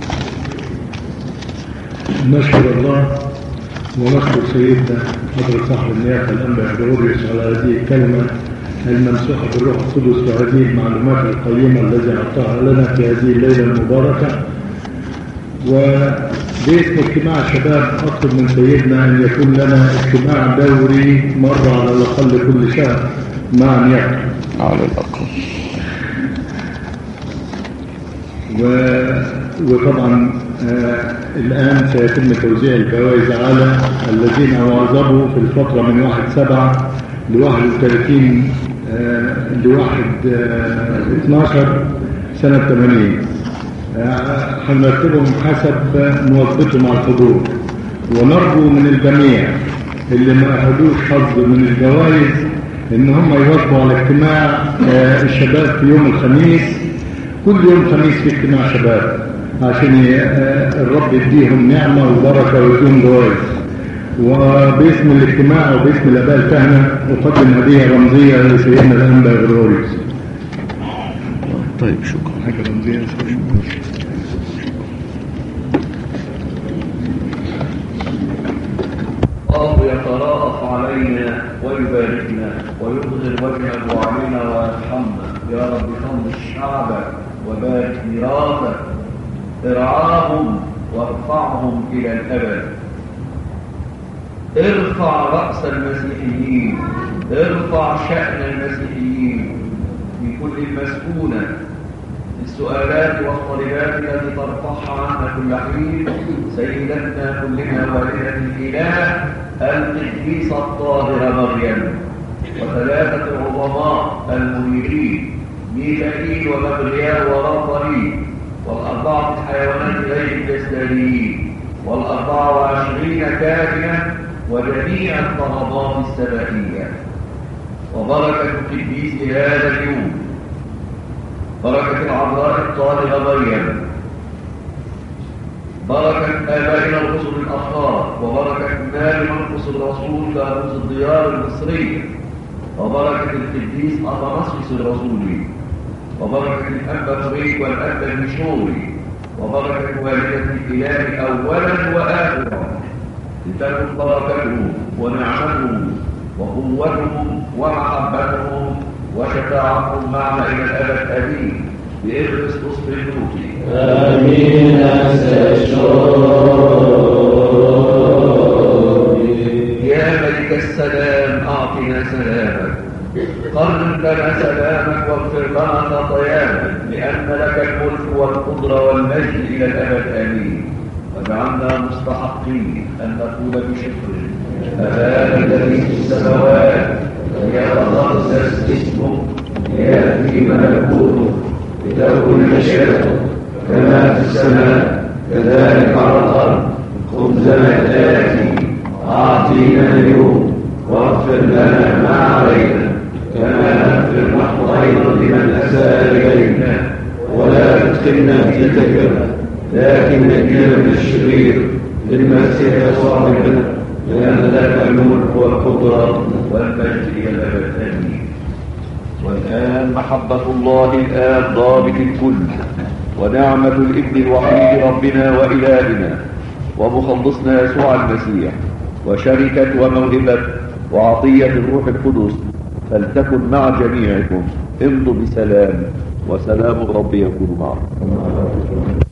نشكر الله ونشكر سيدنا حضرة صاحب النيافة الأنبا جوريوس على هذه الكلمة الممسوحة بالروح القدس وهذه المعلومات القيمة التي أعطاها لنا في هذه الليلة المباركة باسم اجتماع الشباب أطلب من سيدنا أن يكون لنا اجتماع دوري مرة على الأقل كل شهر مع نيابته على الأقل و... وطبعا آه الآن سيتم توزيع الجوائز على الذين واظبوا في الفترة من 1 7 ل 31 آه لواحد آه 12 سنة 80 آه، هنرتبهم حسب مواظبتهم على الحضور ونرجو من الجميع اللي ما أخدوش حظ من الجوائز ان هم يواظبوا على اجتماع آه، الشباب في يوم الخميس كل يوم خميس في اجتماع شباب عشان ي- آه، الرب يديهم نعمة وبركة ويديهم جوائز وباسم الاجتماع وباسم الاباء الكهنة اقدم هدية رمزية لسيدنا الانبا غروريوس طيب شكرا حاجة رمزية الله يتراءف علينا ويباركنا ويظهر وجهه علينا ويرحمنا يا رب خلص شعبك وبارك ميراثك ارعاهم وارفعهم الى الابد ارفع راس المسيحيين ارفع شان المسيحيين في كل المسكونه السؤالات والطلبات التي ترفعها عنا كل حين سيدتنا كلنا والدة الإله القديسة الطاهرة مريم وثلاثة العظماء المنيرين ميكائيل ومغريال ورافائيل والأربعة الحيوانات غير الجسدانيين والأربعة وعشرين كاهنة وجميع الطلبات السمائية وبركة قديس هذا اليوم بركة العذراء الطاهرة مريم بركة آبائنا الرسل الأخطار وبركة مال منقص الرسول كارث الديار المصرية وبركة القديس أثناسيوس الرسولي وبركة الأنبا فريق والأنبا المشوري وبركة والدة الإله أولا وآخرا لتكن بركته ونعمته وقوته ومحبته وشفاعتهم معنا إلى الأبد أمين بإخرسطس في النوتي آمين يا ملك السلام أعطنا سلامك قرب لنا سلامك واغفر لنا خطايانا لأن لك الملك والقدرة والمجد إلى الأبد آمين واجعلنا مستحقين أن نقول بشكر أبانا الذي في السماوات ليتقدس اسمك يأتي ملكوته لتكن مشيئته كما في السماء كذلك على الأرض خبزنا الآتي أعطينا اليوم واغفر لنا ما علينا كما نغفر نحن أيضا لمن أساء إلينا ولا تدخلنا في تجربة لكن نجينا من الشرير للمسيح يسوع ربنا لأن لك الملك والقدرة والمجد إلى الأبد آمين والآن محبة الله الآب ضابط الكل ونعمة الابن الوحيد ربنا وإلهنا ومخلصنا يسوع المسيح وشركة وموهبة وعطية الروح القدس فلتكن مع جميعكم امضوا بسلام وسلام الرب يكون معكم